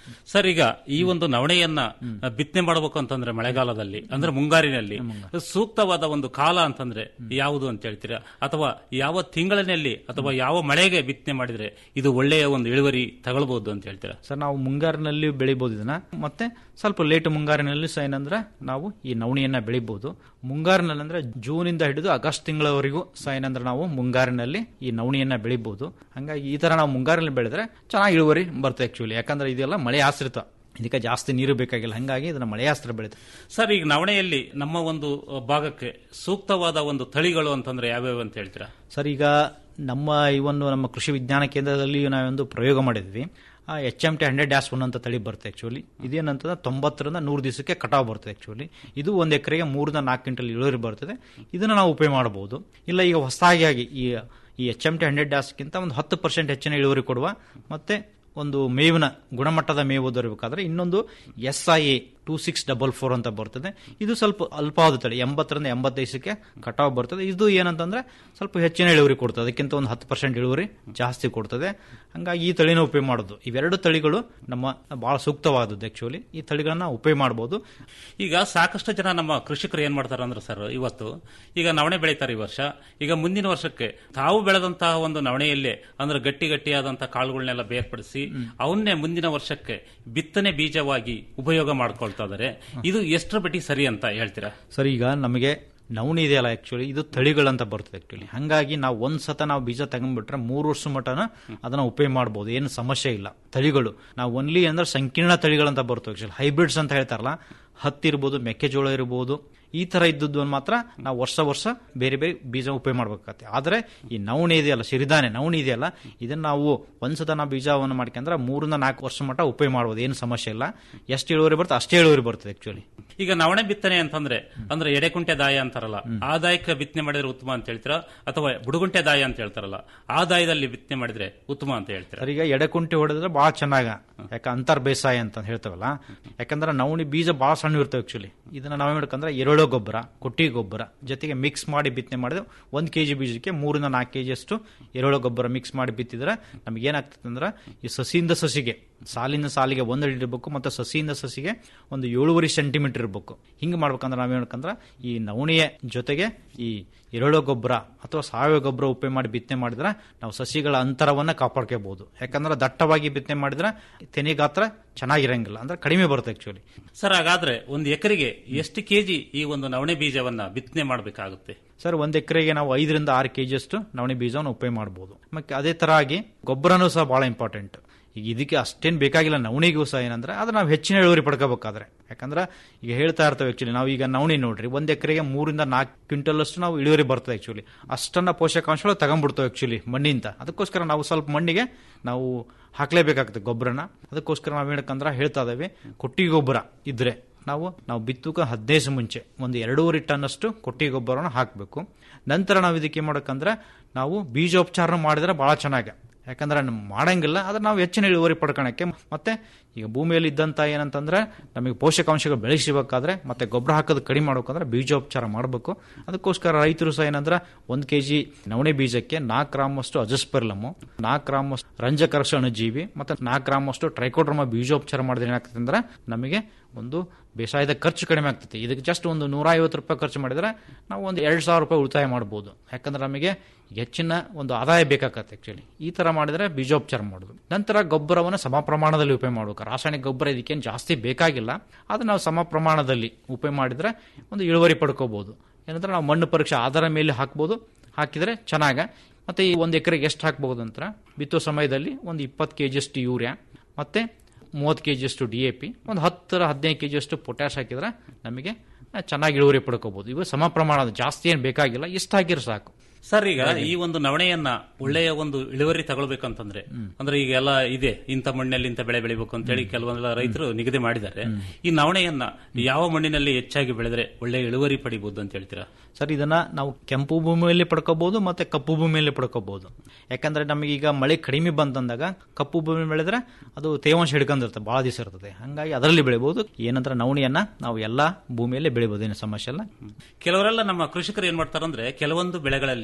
Speaker 2: ಸರ್ ಈಗ ಈ ಒಂದು ನವಣೆಯನ್ನ ಬಿತ್ತನೆ ಮಾಡಬೇಕು ಅಂತಂದ್ರೆ ಮಳೆಗಾಲದಲ್ಲಿ ಅಂದ್ರೆ ಮುಂಗಾರಿನಲ್ಲಿ ಸೂಕ್ತವಾದ ಒಂದು ಕಾಲ ಅಂತಂದ್ರೆ ಯಾವುದು ಅಂತ ಹೇಳ್ತೀರಾ ಅಥವಾ ಯಾವ ತಿಂಗಳಿನಲ್ಲಿ ಅಥವಾ ಯಾವ ಮಳೆಗೆ ಬಿತ್ತನೆ ಮಾಡಿದ್ರೆ ಇದು ಒಳ್ಳೆಯ ಒಂದು ಇಳುವರಿ ತಗೊಳ್ಬಹುದು ಅಂತ ಹೇಳ್ತೀರಾ
Speaker 21: ಸರ್ ನಾವು ಮುಂಗಾರಿನಲ್ಲಿ ಬೆಳಿಬಹುದು ಇದನ್ನ ಮತ್ತೆ ಸ್ವಲ್ಪ ಲೇಟ್ ಮುಂಗಾರಿನಲ್ಲಿ ಸಹ ಏನಂದ್ರೆ ನಾವು ಈ ನವಣಿಯನ್ನ ಬೆಳಿಬಹುದು ಮುಂಗಾರಿನಲ್ಲಿ ಅಂದ್ರೆ ಜೂನ್ ಇಂದ ಹಿಡಿದು ಆಗಸ್ಟ್ ತಿಂಗಳವರೆಗೂ ಸಹ ಏನಂದ್ರೆ ನಾವು ಮುಂಗಾರಿನಲ್ಲಿ ಈ ನವಣಿಯನ್ನ ಬೆಳಿಬಹುದು ಹಂಗಾಗಿ ಈ ತರ ನಾವು ಮುಂಗಾರಿನಲ್ಲಿ ಬೆಳೆದ್ರೆ ಚೆನ್ನಾಗಿ ಇಳುವರಿ ಬರುತ್ತೆ ಆಕ್ಚುಲಿ ಯಾಕಂದ್ರೆ ಇದೆಲ್ಲ ಮಳೆ ಆಶ್ರಿತ ಇದಕ್ಕೆ ಜಾಸ್ತಿ ನೀರು ಬೇಕಾಗಿಲ್ಲ ಹಂಗಾಗಿ ಇದನ್ನ ಮಳೆ ಆಶ್ರಿತ ಬೆಳೀತದೆ
Speaker 2: ಸರ್ ಈಗ ನವಣೆಯಲ್ಲಿ ನಮ್ಮ ಒಂದು ಭಾಗಕ್ಕೆ ಸೂಕ್ತವಾದ ಒಂದು ತಳಿಗಳು ಅಂತಂದ್ರೆ ಯಾವ್ಯಾವ ಅಂತ ಹೇಳ್ತೀರಾ
Speaker 21: ಸರ್ ಈಗ ನಮ್ಮ ಈ ಒಂದು ನಮ್ಮ ಕೃಷಿ ವಿಜ್ಞಾನ ಕೇಂದ್ರದಲ್ಲಿ ನಾವೊಂದು ಪ್ರಯೋಗ ಮಾಡಿದ್ವಿ H M T hundred dash one ಅಂತ ತಳಿ ಬರುತ್ತೆ ಆಕ್ಚುಲಿ ಇದೇನಂತಂದ್ರೆ ತೊಂಬತ್ತರಿಂದ ನೂರು ದಿವಸಕ್ಕೆ ಕಟಾವ್ ಬರ್ತದೆ ಆಕ್ಚುಲಿ ಇದು ಒಂದು ಎಕರೆಗೆ ಮೂರಿಂದ ನಾಲ್ಕು ಕ್ವಿಂಟಲ್ ಇಳುವರಿ ಬರ್ತದೆ ಇದನ್ನ ನಾವು ಉಪಯೋಗ ಮಾಡಬಹುದು ಇಲ್ಲ ಈಗ ಹೊಸದಾಗಿ ಆಗಿ ಈ ಈ ಎಚ್ ಎಂ ಟಿ ಹಂಡ್ರೆಡ್ ಡ್ಯಾಸ್ಗಿಂತ ಒಂದು ಹತ್ತು ಪರ್ಸೆಂಟ್ ಹೆಚ್ಚಿನ ಇಳುವರಿ ಕೊಡುವ ಮತ್ತೆ ಒಂದು ಮೇವಿನ ಗುಣಮಟ್ಟದ ಮೇವು ದೊರಕಬೇಕಾದ್ರೆ ಇನ್ನೊಂದು S I A two six double four ಅಂತ ಬರ್ತದೆ ಇದು ಸ್ವಲ್ಪ ಅಲ್ಪಾವಧಿ ತಳಿ ಎಂಬತ್ತರಿಂದ ಎಂಬತ್ತೈದಕ್ಕೆ ಕಟಾವು ಬರ್ತದೆ ಇದು ಏನಂತಂದ್ರೆ ಸ್ವಲ್ಪ ಹೆಚ್ಚಿನ ಇಳುವರಿ ಕೊಡ್ತದೆ ಅದಕ್ಕಿಂತ ಒಂದು ಹತ್ತು ಪರ್ಸೆಂಟ್ ಇಳುವರಿ ಜಾಸ್ತಿ ಕೊಡ್ತದೆ ಹಂಗಾಗಿ ಈ ತಳಿನ ಉಪಯೋಗ ಮಾಡೋದು ಇವೆರಡು ತಳಿಗಳು ನಮ್ಮ ಬಹಳ ಸೂಕ್ತವಾದದ್ದು ಆಕ್ಚುಲಿ ಈ ತಳಿಗಳನ್ನ ಉಪಯೋಗ ಮಾಡಬಹುದು
Speaker 2: ಈಗ ಸಾಕಷ್ಟು ಜನ ನಮ್ಮ ಕೃಷಿಕರು ಏನ್ ಮಾಡ್ತಾರೆ ಅಂದ್ರೆ ಸರ್ ಇವತ್ತು ಈಗ ನವಣೆ ಬೆಳೀತಾರೆ ಈ ವರ್ಷ ಈಗ ಮುಂದಿನ ವರ್ಷಕ್ಕೆ ತಾವು ಬೆಳೆದಂತಹ ಒಂದು ನವಣೆಯಲ್ಲೇ ಅಂದ್ರೆ ಗಟ್ಟಿ ಗಟ್ಟಿಯಾದಂತಹ ಕಾಳುಗಳನ್ನೆಲ್ಲ ಬೇರ್ಪಡಿಸಿ ಅವನ್ನೇ ಮುಂದಿನ ವರ್ಷಕ್ಕೆ ಬಿತ್ತನೆ ಬೀಜವಾಗಿ ಉಪಯೋಗ ಮಾಡ್ಕೊಳ್ತಾ ಇದಾರೆ ಇದು ಎಷ್ಟರ ಬಟ್ಟಿ ಸರಿ ಅಂತ ಹೇಳ್ತೀರಾ
Speaker 21: ಸರ್ ಈಗ ನಮಗೆ ನವಣಿ ಇದೆಯಲ್ಲ ಆಕ್ಚುಲಿ ಇದು ತಳಿಗಳಂತ ಬರ್ತದೆ ಆಕ್ಚುಲಿ ಹಂಗಾಗಿ ನಾವು ಒಂದ್ ಸತ ನಾವು ಬೀಜ ತಗೊಂಡ್ಬಿಟ್ರೆ ಮೂರು ವರ್ಷ ಮಟನ ಅದನ್ನ ಉಪಯೋಗ ಮಾಡಬಹುದು ಏನು ಸಮಸ್ಯೆ ಇಲ್ಲ ತಳಿಗಳು ನಾವು ಒನ್ಲಿ ಅಂದ್ರೆ ಸಂಕೀರ್ಣ ತಳಿಗಳಂತ ಬರ್ತವೆ ಆಕ್ಚುಲಿ ಹೈಬ್ರಿಡ್ಸ್ ಅಂತ ಹೇಳ್ತಾರಲ್ಲ ಹತ್ತಿರ್ಬೋದು ಮೆಕ್ಕೆಜೋಳ ಇರ್ಬೋದು ಈ ತರ ಇದ್ದದ್ದು ಮಾತ್ರ ನಾವು ವರ್ಷ ವರ್ಷ ಬೇರೆ ಬೇರೆ ಬೀಜ ಉಪಯೋಗ ಮಾಡ್ಬೇಕಾಗತ್ತೆ ಆದ್ರೆ ಈ ನವಣೆ ಇದೆಯಲ್ಲ ಸಿರಿಧಾನ್ಯ ನವಣೆ ಇದೆಯಲ್ಲ ಇದನ್ನ ನಾವು ಒಂದ್ಸತ ನಾವು ಬೀಜವನ್ನು ಮಾಡ್ಕೊಂಡ್ರೆ ಮೂರಿಂದ ನಾಲ್ಕು ವರ್ಷ ಮಟ್ಟ ಉಪಯೋಗ ಮಾಡ್ಬೋದು ಏನು ಸಮಸ್ಯೆ ಇಲ್ಲ ಎಷ್ಟು ಇಳುವರಿ ಬರುತ್ತೆ ಅಷ್ಟೇ ಇಳುವರಿ ಬರ್ತದೆ ಆಕ್ಚುಲಿ
Speaker 2: ಈಗ ನವಣೆ ಬಿತ್ತನೆ ಅಂತಂದ್ರೆ ಅಂದ್ರೆ ಎಡೆಕುಂಟೆ ದಾಯ ಅಂತಾರಲ್ಲ ಆ ದಾಯಕ್ಕೆ ಬಿತ್ತನೆ ಮಾಡಿದ್ರೆ ಉತ್ತಮ ಅಂತ ಹೇಳ್ತೀರಾ ಅಥವಾ ಬುಡುಗುಂಟೆ ದಾಯ ಅಂತ ಹೇಳ್ತಾರಲ್ಲ ಆ ದಾಯದಲ್ಲಿ ಬಿತ್ತನೆ ಮಾಡಿದ್ರೆ ಉತ್ತಮ ಅಂತ ಹೇಳ್ತೀರಾ
Speaker 21: ಸರ್ ಈಗ ಎಡೆಕುಂಟೆ ಹೊಡೆದ್ರೆ ಬಹಳ ಚೆನ್ನಾಗ ಯಾಕ ಅಂತರ್ ಬೇಸಾಯ ಅಂತ ಹೇಳ್ತೇವಲ್ಲ ಯಾಕಂದ್ರೆ ನವಣಿ ಬೀಜ ಬಹಳ ಸಣ್ಣ ಇರ್ತವೆ ಆಕ್ಚುಲಿ ಇದನ್ನ ನಾವೇ ಮಾಡ್ಕಂದ್ರೆ ಎರೆಹುಳ ಗೊಬ್ಬರ ಕೊಟ್ಟಿಗೆ ಗೊಬ್ಬರ ಜೊತೆಗೆ ಮಿಕ್ಸ್ ಮಾಡಿ ಬಿತ್ತನೆ ಮಾಡಿದ್ರೆ ಒಂದ್ ಕೆಜಿ ಬೀಜಕ್ಕೆ ಮೂರಿಂದ ನಾಲ್ಕು ಕೆಜಿ ಅಷ್ಟು ಎರೆಹುಳ ಗೊಬ್ಬರ ಮಿಕ್ಸ್ ಮಾಡಿ ಬಿತ್ತಿದ್ರೆ ನಮ್ಗೆ ಏನಾಗ್ತದೆ ಅಂದ್ರೆ ಈ ಸಸಿಯಿಂದ ಸಸಿಗೆ ಸಾಲಿನ ಸಾಲಿಗೆ ಒಂದು ಅಡಿ ಇರಬೇಕು ಮತ್ತೆ ಸಸಿಯಿಂದ ಸಸಿಗೆ ಒಂದು ಏಳುವರೆ ಸೆಂಟಿಮೀಟರ್ ಇರಬೇಕು ಹಿಂಗೆ ಮಾಡ್ಬೇಕಂದ್ರೆ ನಾವೇನ್ ಮಾಡ್ಕಂದ್ರೆ ಈ ನವಣಿಯ ಜೊತೆಗೆ ಈ ಎರೆಹುಳ ಗೊಬ್ಬರ ಅಥವಾ ಸಾವಯವ ಗೊಬ್ಬರ ಉಪಯೋಗ ಮಾಡಿ ಬಿತ್ತನೆ ಮಾಡಿದ್ರೆ ನಾವು ಸಸಿಗಳ ಅಂತರವನ್ನ ಕಾಪಾಡ್ಕೋಬಹುದು ಯಾಕಂದ್ರೆ ದಟ್ಟವಾಗಿ ಬಿತ್ತನೆ ಮಾಡಿದ್ರೆ ತೆನೆ ಗಾತ್ರ ಚೆನ್ನಾಗಿರಂಗಿಲ್ಲ ಅಂದ್ರೆ ಕಡಿಮೆ ಬರುತ್ತೆ ಆಕ್ಚುಲಿ
Speaker 2: ಸರ್ ಹಾಗಾದ್ರೆ ಒಂದು ಎಕರೆಗೆ ಎಷ್ಟು ಕೆಜಿ ಈ ಒಂದು ನವಣೆ ಬೀಜವನ್ನ ಬಿತ್ತನೆ ಮಾಡಬೇಕಾಗುತ್ತೆ
Speaker 21: ಸರ್ ಒಂದ್ ಎಕರೆಗೆ ನಾವು ಐದರಿಂದ ಆರು ಕೆಜಿ ಅಷ್ಟು ನವಣೆ ಬೀಜವನ್ನು ಉಪಯೋಗ ಮಾಡಬಹುದು ಮತ್ತೆ ಅದೇ ತರ ಆಗಿ ಗೊಬ್ಬರನೂ ಸಹ ಬಹಳ ಇಂಪಾರ್ಟೆಂಟ್ ಈಗ ಇದಕ್ಕೆ ಅಷ್ಟೇನ್ ಬೇಕಾಗಿಲ್ಲ ನವಣಿಗೂ ಸಹ ಏನಂದ್ರೆ ಅದು ನಾವು ಹೆಚ್ಚಿನ ಇಳುವರಿ ಪಡ್ಕೋಬೇಕಾದ್ರೆ ಯಾಕಂದ್ರೆ ಈಗ ಹೇಳ್ತಾ ಇರ್ತೇವೆ ಆಕ್ಚುಲಿ ನಾವು ಈಗ ನವಣಿ ನೋಡ್ರಿ ಒಂದ್ ಎಕರೆಗೆ ಮೂರಿಂದ ನಾಲ್ಕು ಕ್ವಿಂಟಲ್ ಅಷ್ಟು ನಾವು ಇಳುವರಿ ಬರ್ತದೆ ಆಕ್ಚುಲಿ ಅಷ್ಟನ್ನ ಪೋಷಕಾಂಶಗಳು ತಗೊಂಡ್ಬಿಡ್ತೇವೆ ಆಕ್ಚುಲಿ ಮಣ್ಣಿಂದ ಅದಕ್ಕೋಸ್ಕರ ನಾವು ಸ್ವಲ್ಪ ಮಣ್ಣಿಗೆ ನಾವು ಹಾಕ್ಲೇಬೇಕಾಗ್ತದೆ ಗೊಬ್ಬರನ ಅದಕ್ಕೋಸ್ಕರ ನಾವು ಹೇಳಕಂದ್ರೆ ಹೇಳ್ತಾ ಇದ್ದೇವೆ ಕೊಟ್ಟಿಗೆ ಗೊಬ್ಬರ ಇದ್ರೆ ನಾವು ನಾವು ಬಿತ್ತುಕ ಹದಿನೈದು ಮುಂಚೆ ಒಂದು ಎರಡೂವರೆ ಟನ್ ಅಷ್ಟು ಕೊಟ್ಟಿಗೆ ಗೊಬ್ಬರನ ಹಾಕಬೇಕು ನಂತರ ನಾವು ಇದಕ್ಕೆ ಮಾಡಕಂದ್ರೆ ನಾವು ಬೀಜೋಪಚಾರ ಮಾಡಿದ್ರೆ ಬಹಳ ಚೆನ್ನಾಗಿ ಯಾಕಂದ್ರೆ ನಮ್ ಮಾಡಂಗಿಲ್ಲ ಆದ್ರೆ ನಾವು ಹೆಚ್ಚಿನ ಇಳುವರಿ ಪಡ್ಕೊಳಕ್ಕೆ ಮತ್ತೆ ಈಗ ಭೂಮಿಯಲ್ಲಿ ಇದ್ದಂತ ಏನಂತಂದ್ರೆ ನಮಗೆ ಪೋಷಕಾಂಶಗಳು ಬೆಳೆಸಬೇಕಾದ್ರೆ ಮತ್ತೆ ಗೊಬ್ಬರ ಹಾಕೋದು ಕಡಿಮೆ ಮಾಡ್ಬೇಕಂದ್ರೆ ಬೀಜೋಪಚಾರ ಮಾಡಬೇಕು ಅದಕ್ಕೋಸ್ಕರ ರೈತರು ಸಹ ಏನಂದ್ರೆ ಒಂದ್ ಕೆಜಿ ನವಣೆ ಬೀಜಕ್ಕೆ ನಾಲ್ಕು ಗ್ರಾಮ್ ಅಷ್ಟು ಅಜಸ್ಪೆರ್ಲಮು ನಾಲ್ಕು ಗ್ರಾಮ್ ಅಷ್ಟು ರಂಜಕರ್ಷ ಅಣುಜೀವಿ ಮತ್ತೆ ನಾಲ್ಕು ಗ್ರಾಮ್ ಅಷ್ಟು ಟ್ರೈಕೋಡ್ರಮ ಬೀಜೋಪಚಾರ ಮಾಡಿದ್ರೆ ಏನಾಗ್ತದೆ ಅಂದ್ರೆ ನಮಗೆ ಒಂದು ಬೇಸಾಯದ ಖರ್ಚು ಕಡಿಮೆ ಆಗ್ತದೆ ಇದಕ್ಕೆ ಜಸ್ಟ್ ಒಂದು ನೂರ ಐವತ್ತು ರೂಪಾಯಿ ಖರ್ಚು ಮಾಡಿದ್ರೆ ನಾವು ಒಂದು ಎರಡು ಸಾವಿರ ರೂಪಾಯಿ ಉಳಿತಾಯ ಮಾಡ್ಬೋದು ಯಾಕಂದ್ರೆ ನಮಗೆ ಹೆಚ್ಚಿನ ಒಂದು ಆದಾಯ ಬೇಕಾಗತ್ತೆ ಆಕ್ಚುಲಿ ಈ ತರ ಮಾಡಿದ್ರೆ ಬೀಜೋಪಚಾರ ಮಾಡೋದು ನಂತರ ಗೊಬ್ಬರವನ್ನು ಸಮ ಪ್ರಮಾಣದಲ್ಲಿ ಉಪಯೋಗ ಮಾಡಬೇಕು ರಾಸಾಯನಿಕ ಗೊಬ್ಬರ ಇದಕ್ಕೇನು ಜಾಸ್ತಿ ಬೇಕಾಗಿಲ್ಲ ಆದ್ರೆ ನಾವು ಸಮ ಪ್ರಮಾಣದಲ್ಲಿ ಉಪಯೋಗ ಮಾಡಿದ್ರೆ ಒಂದು ಇಳುವರಿ ಪಡ್ಕೋಬಹುದು ಏನಂದ್ರೆ ನಾವು ಮಣ್ಣು ಪರೀಕ್ಷೆ ಆಧಾರ ಮೇಲೆ ಹಾಕ್ಬೋದು ಹಾಕಿದ್ರೆ ಚೆನ್ನಾಗ ಮತ್ತೆ ಈ ಒಂದು ಎಕರೆಗೆ ಎಷ್ಟು ಹಾಕ್ಬಹುದು ಅಂತ ಬಿತ್ತೋ ಸಮಯದಲ್ಲಿ ಒಂದು ಇಪ್ಪತ್ತು ಕೆ ಅಷ್ಟು ಯೂರಿಯಾ ಮತ್ತೆ ಮೂವತ್ತು ಕೆ ಅಷ್ಟು ಡಿ ಎ ಪಿ ಒಂದು ಹತ್ತರ ಹದಿನೈದು ಕೆ ಅಷ್ಟು ಪೊಟ್ಯಾಶ್ ಹಾಕಿದ್ರೆ ನಮಗೆ ಚೆನ್ನಾಗಿ ಇಳುವರಿ ಪಡ್ಕೋಬಹುದು ಇವು ಸಮ ಪ್ರಮಾಣದ ಜಾಸ್ತಿ ಏನು ಬೇಕಾಗಿಲ್ಲ ಇಷ್ಟು ಹಾಕಿದ್ರೆ ಸಾಕು
Speaker 2: ಸರ್ ಈಗ ಈ ಒಂದು ನವಣೆಯನ್ನ ಒಳ್ಳೆಯ ಒಂದು ಇಳುವರಿ ತಗೊಳ್ಬೇಕಂತಂದ್ರೆ ಅಂದ್ರೆ ಈಗ ಎಲ್ಲ ಇದೆ ಇಂಥ ಮಣ್ಣಲ್ಲಿ ಇಂಥ ಬೆಳೆ ಬೆಳಿಬೇಕು ಅಂತ ಹೇಳಿ ಕೆಲವೊಂದೆಲ್ಲ ರೈತರು ನಿಗದಿ ಮಾಡಿದ್ದಾರೆ ಈ ನವಣೆಯನ್ನ ಯಾವ ಮಣ್ಣಿನಲ್ಲಿ ಹೆಚ್ಚಾಗಿ ಬೆಳೆದ್ರೆ ಒಳ್ಳೆಯ ಇಳುವರಿ ಪಡಿಬಹುದು ಅಂತ ಹೇಳ್ತೀರಾ
Speaker 21: ಸರ್ ಇದನ್ನ ನಾವು ಕೆಂಪು ಭೂಮಿಯಲ್ಲಿ ಪಡ್ಕೋಬಹುದು ಮತ್ತೆ ಕಪ್ಪು ಭೂಮಿಯಲ್ಲಿ ಪಡ್ಕೋಬಹುದು ಯಾಕಂದ್ರೆ ನಮಗೆ ಈಗ ಮಳೆ ಕಡಿಮೆ ಬಂತಂದಾಗ ಕಪ್ಪು ಭೂಮಿ ಬೆಳೆದ್ರೆ ಅದು ತೇವಾಂಶ ಹಿಡ್ಕೊಂಡಿರ್ತದೆ ಬಹಳ ದಿವಸ ಇರ್ತದೆ ಹಂಗಾಗಿ ಅದರಲ್ಲಿ ಬೆಳಿಬಹುದು ಏನಂದ್ರೆ ನವಣಿಯನ್ನ ನಾವು ಎಲ್ಲಾ ಭೂಮಿಯಲ್ಲಿ ಬೆಳಿಬಹುದು ಏನು ಸಮಸ್ಯೆ ಇಲ್ಲ
Speaker 2: ಕೆಲವರೆಲ್ಲ ನಮ್ಮ ಕೃಷಿಕರು ಏನ್ ಮಾಡ್ತಾರಂದ್ರೆ ಕೆಲವೊಂದು ಬೆಳೆಗಳಲ್ಲಿ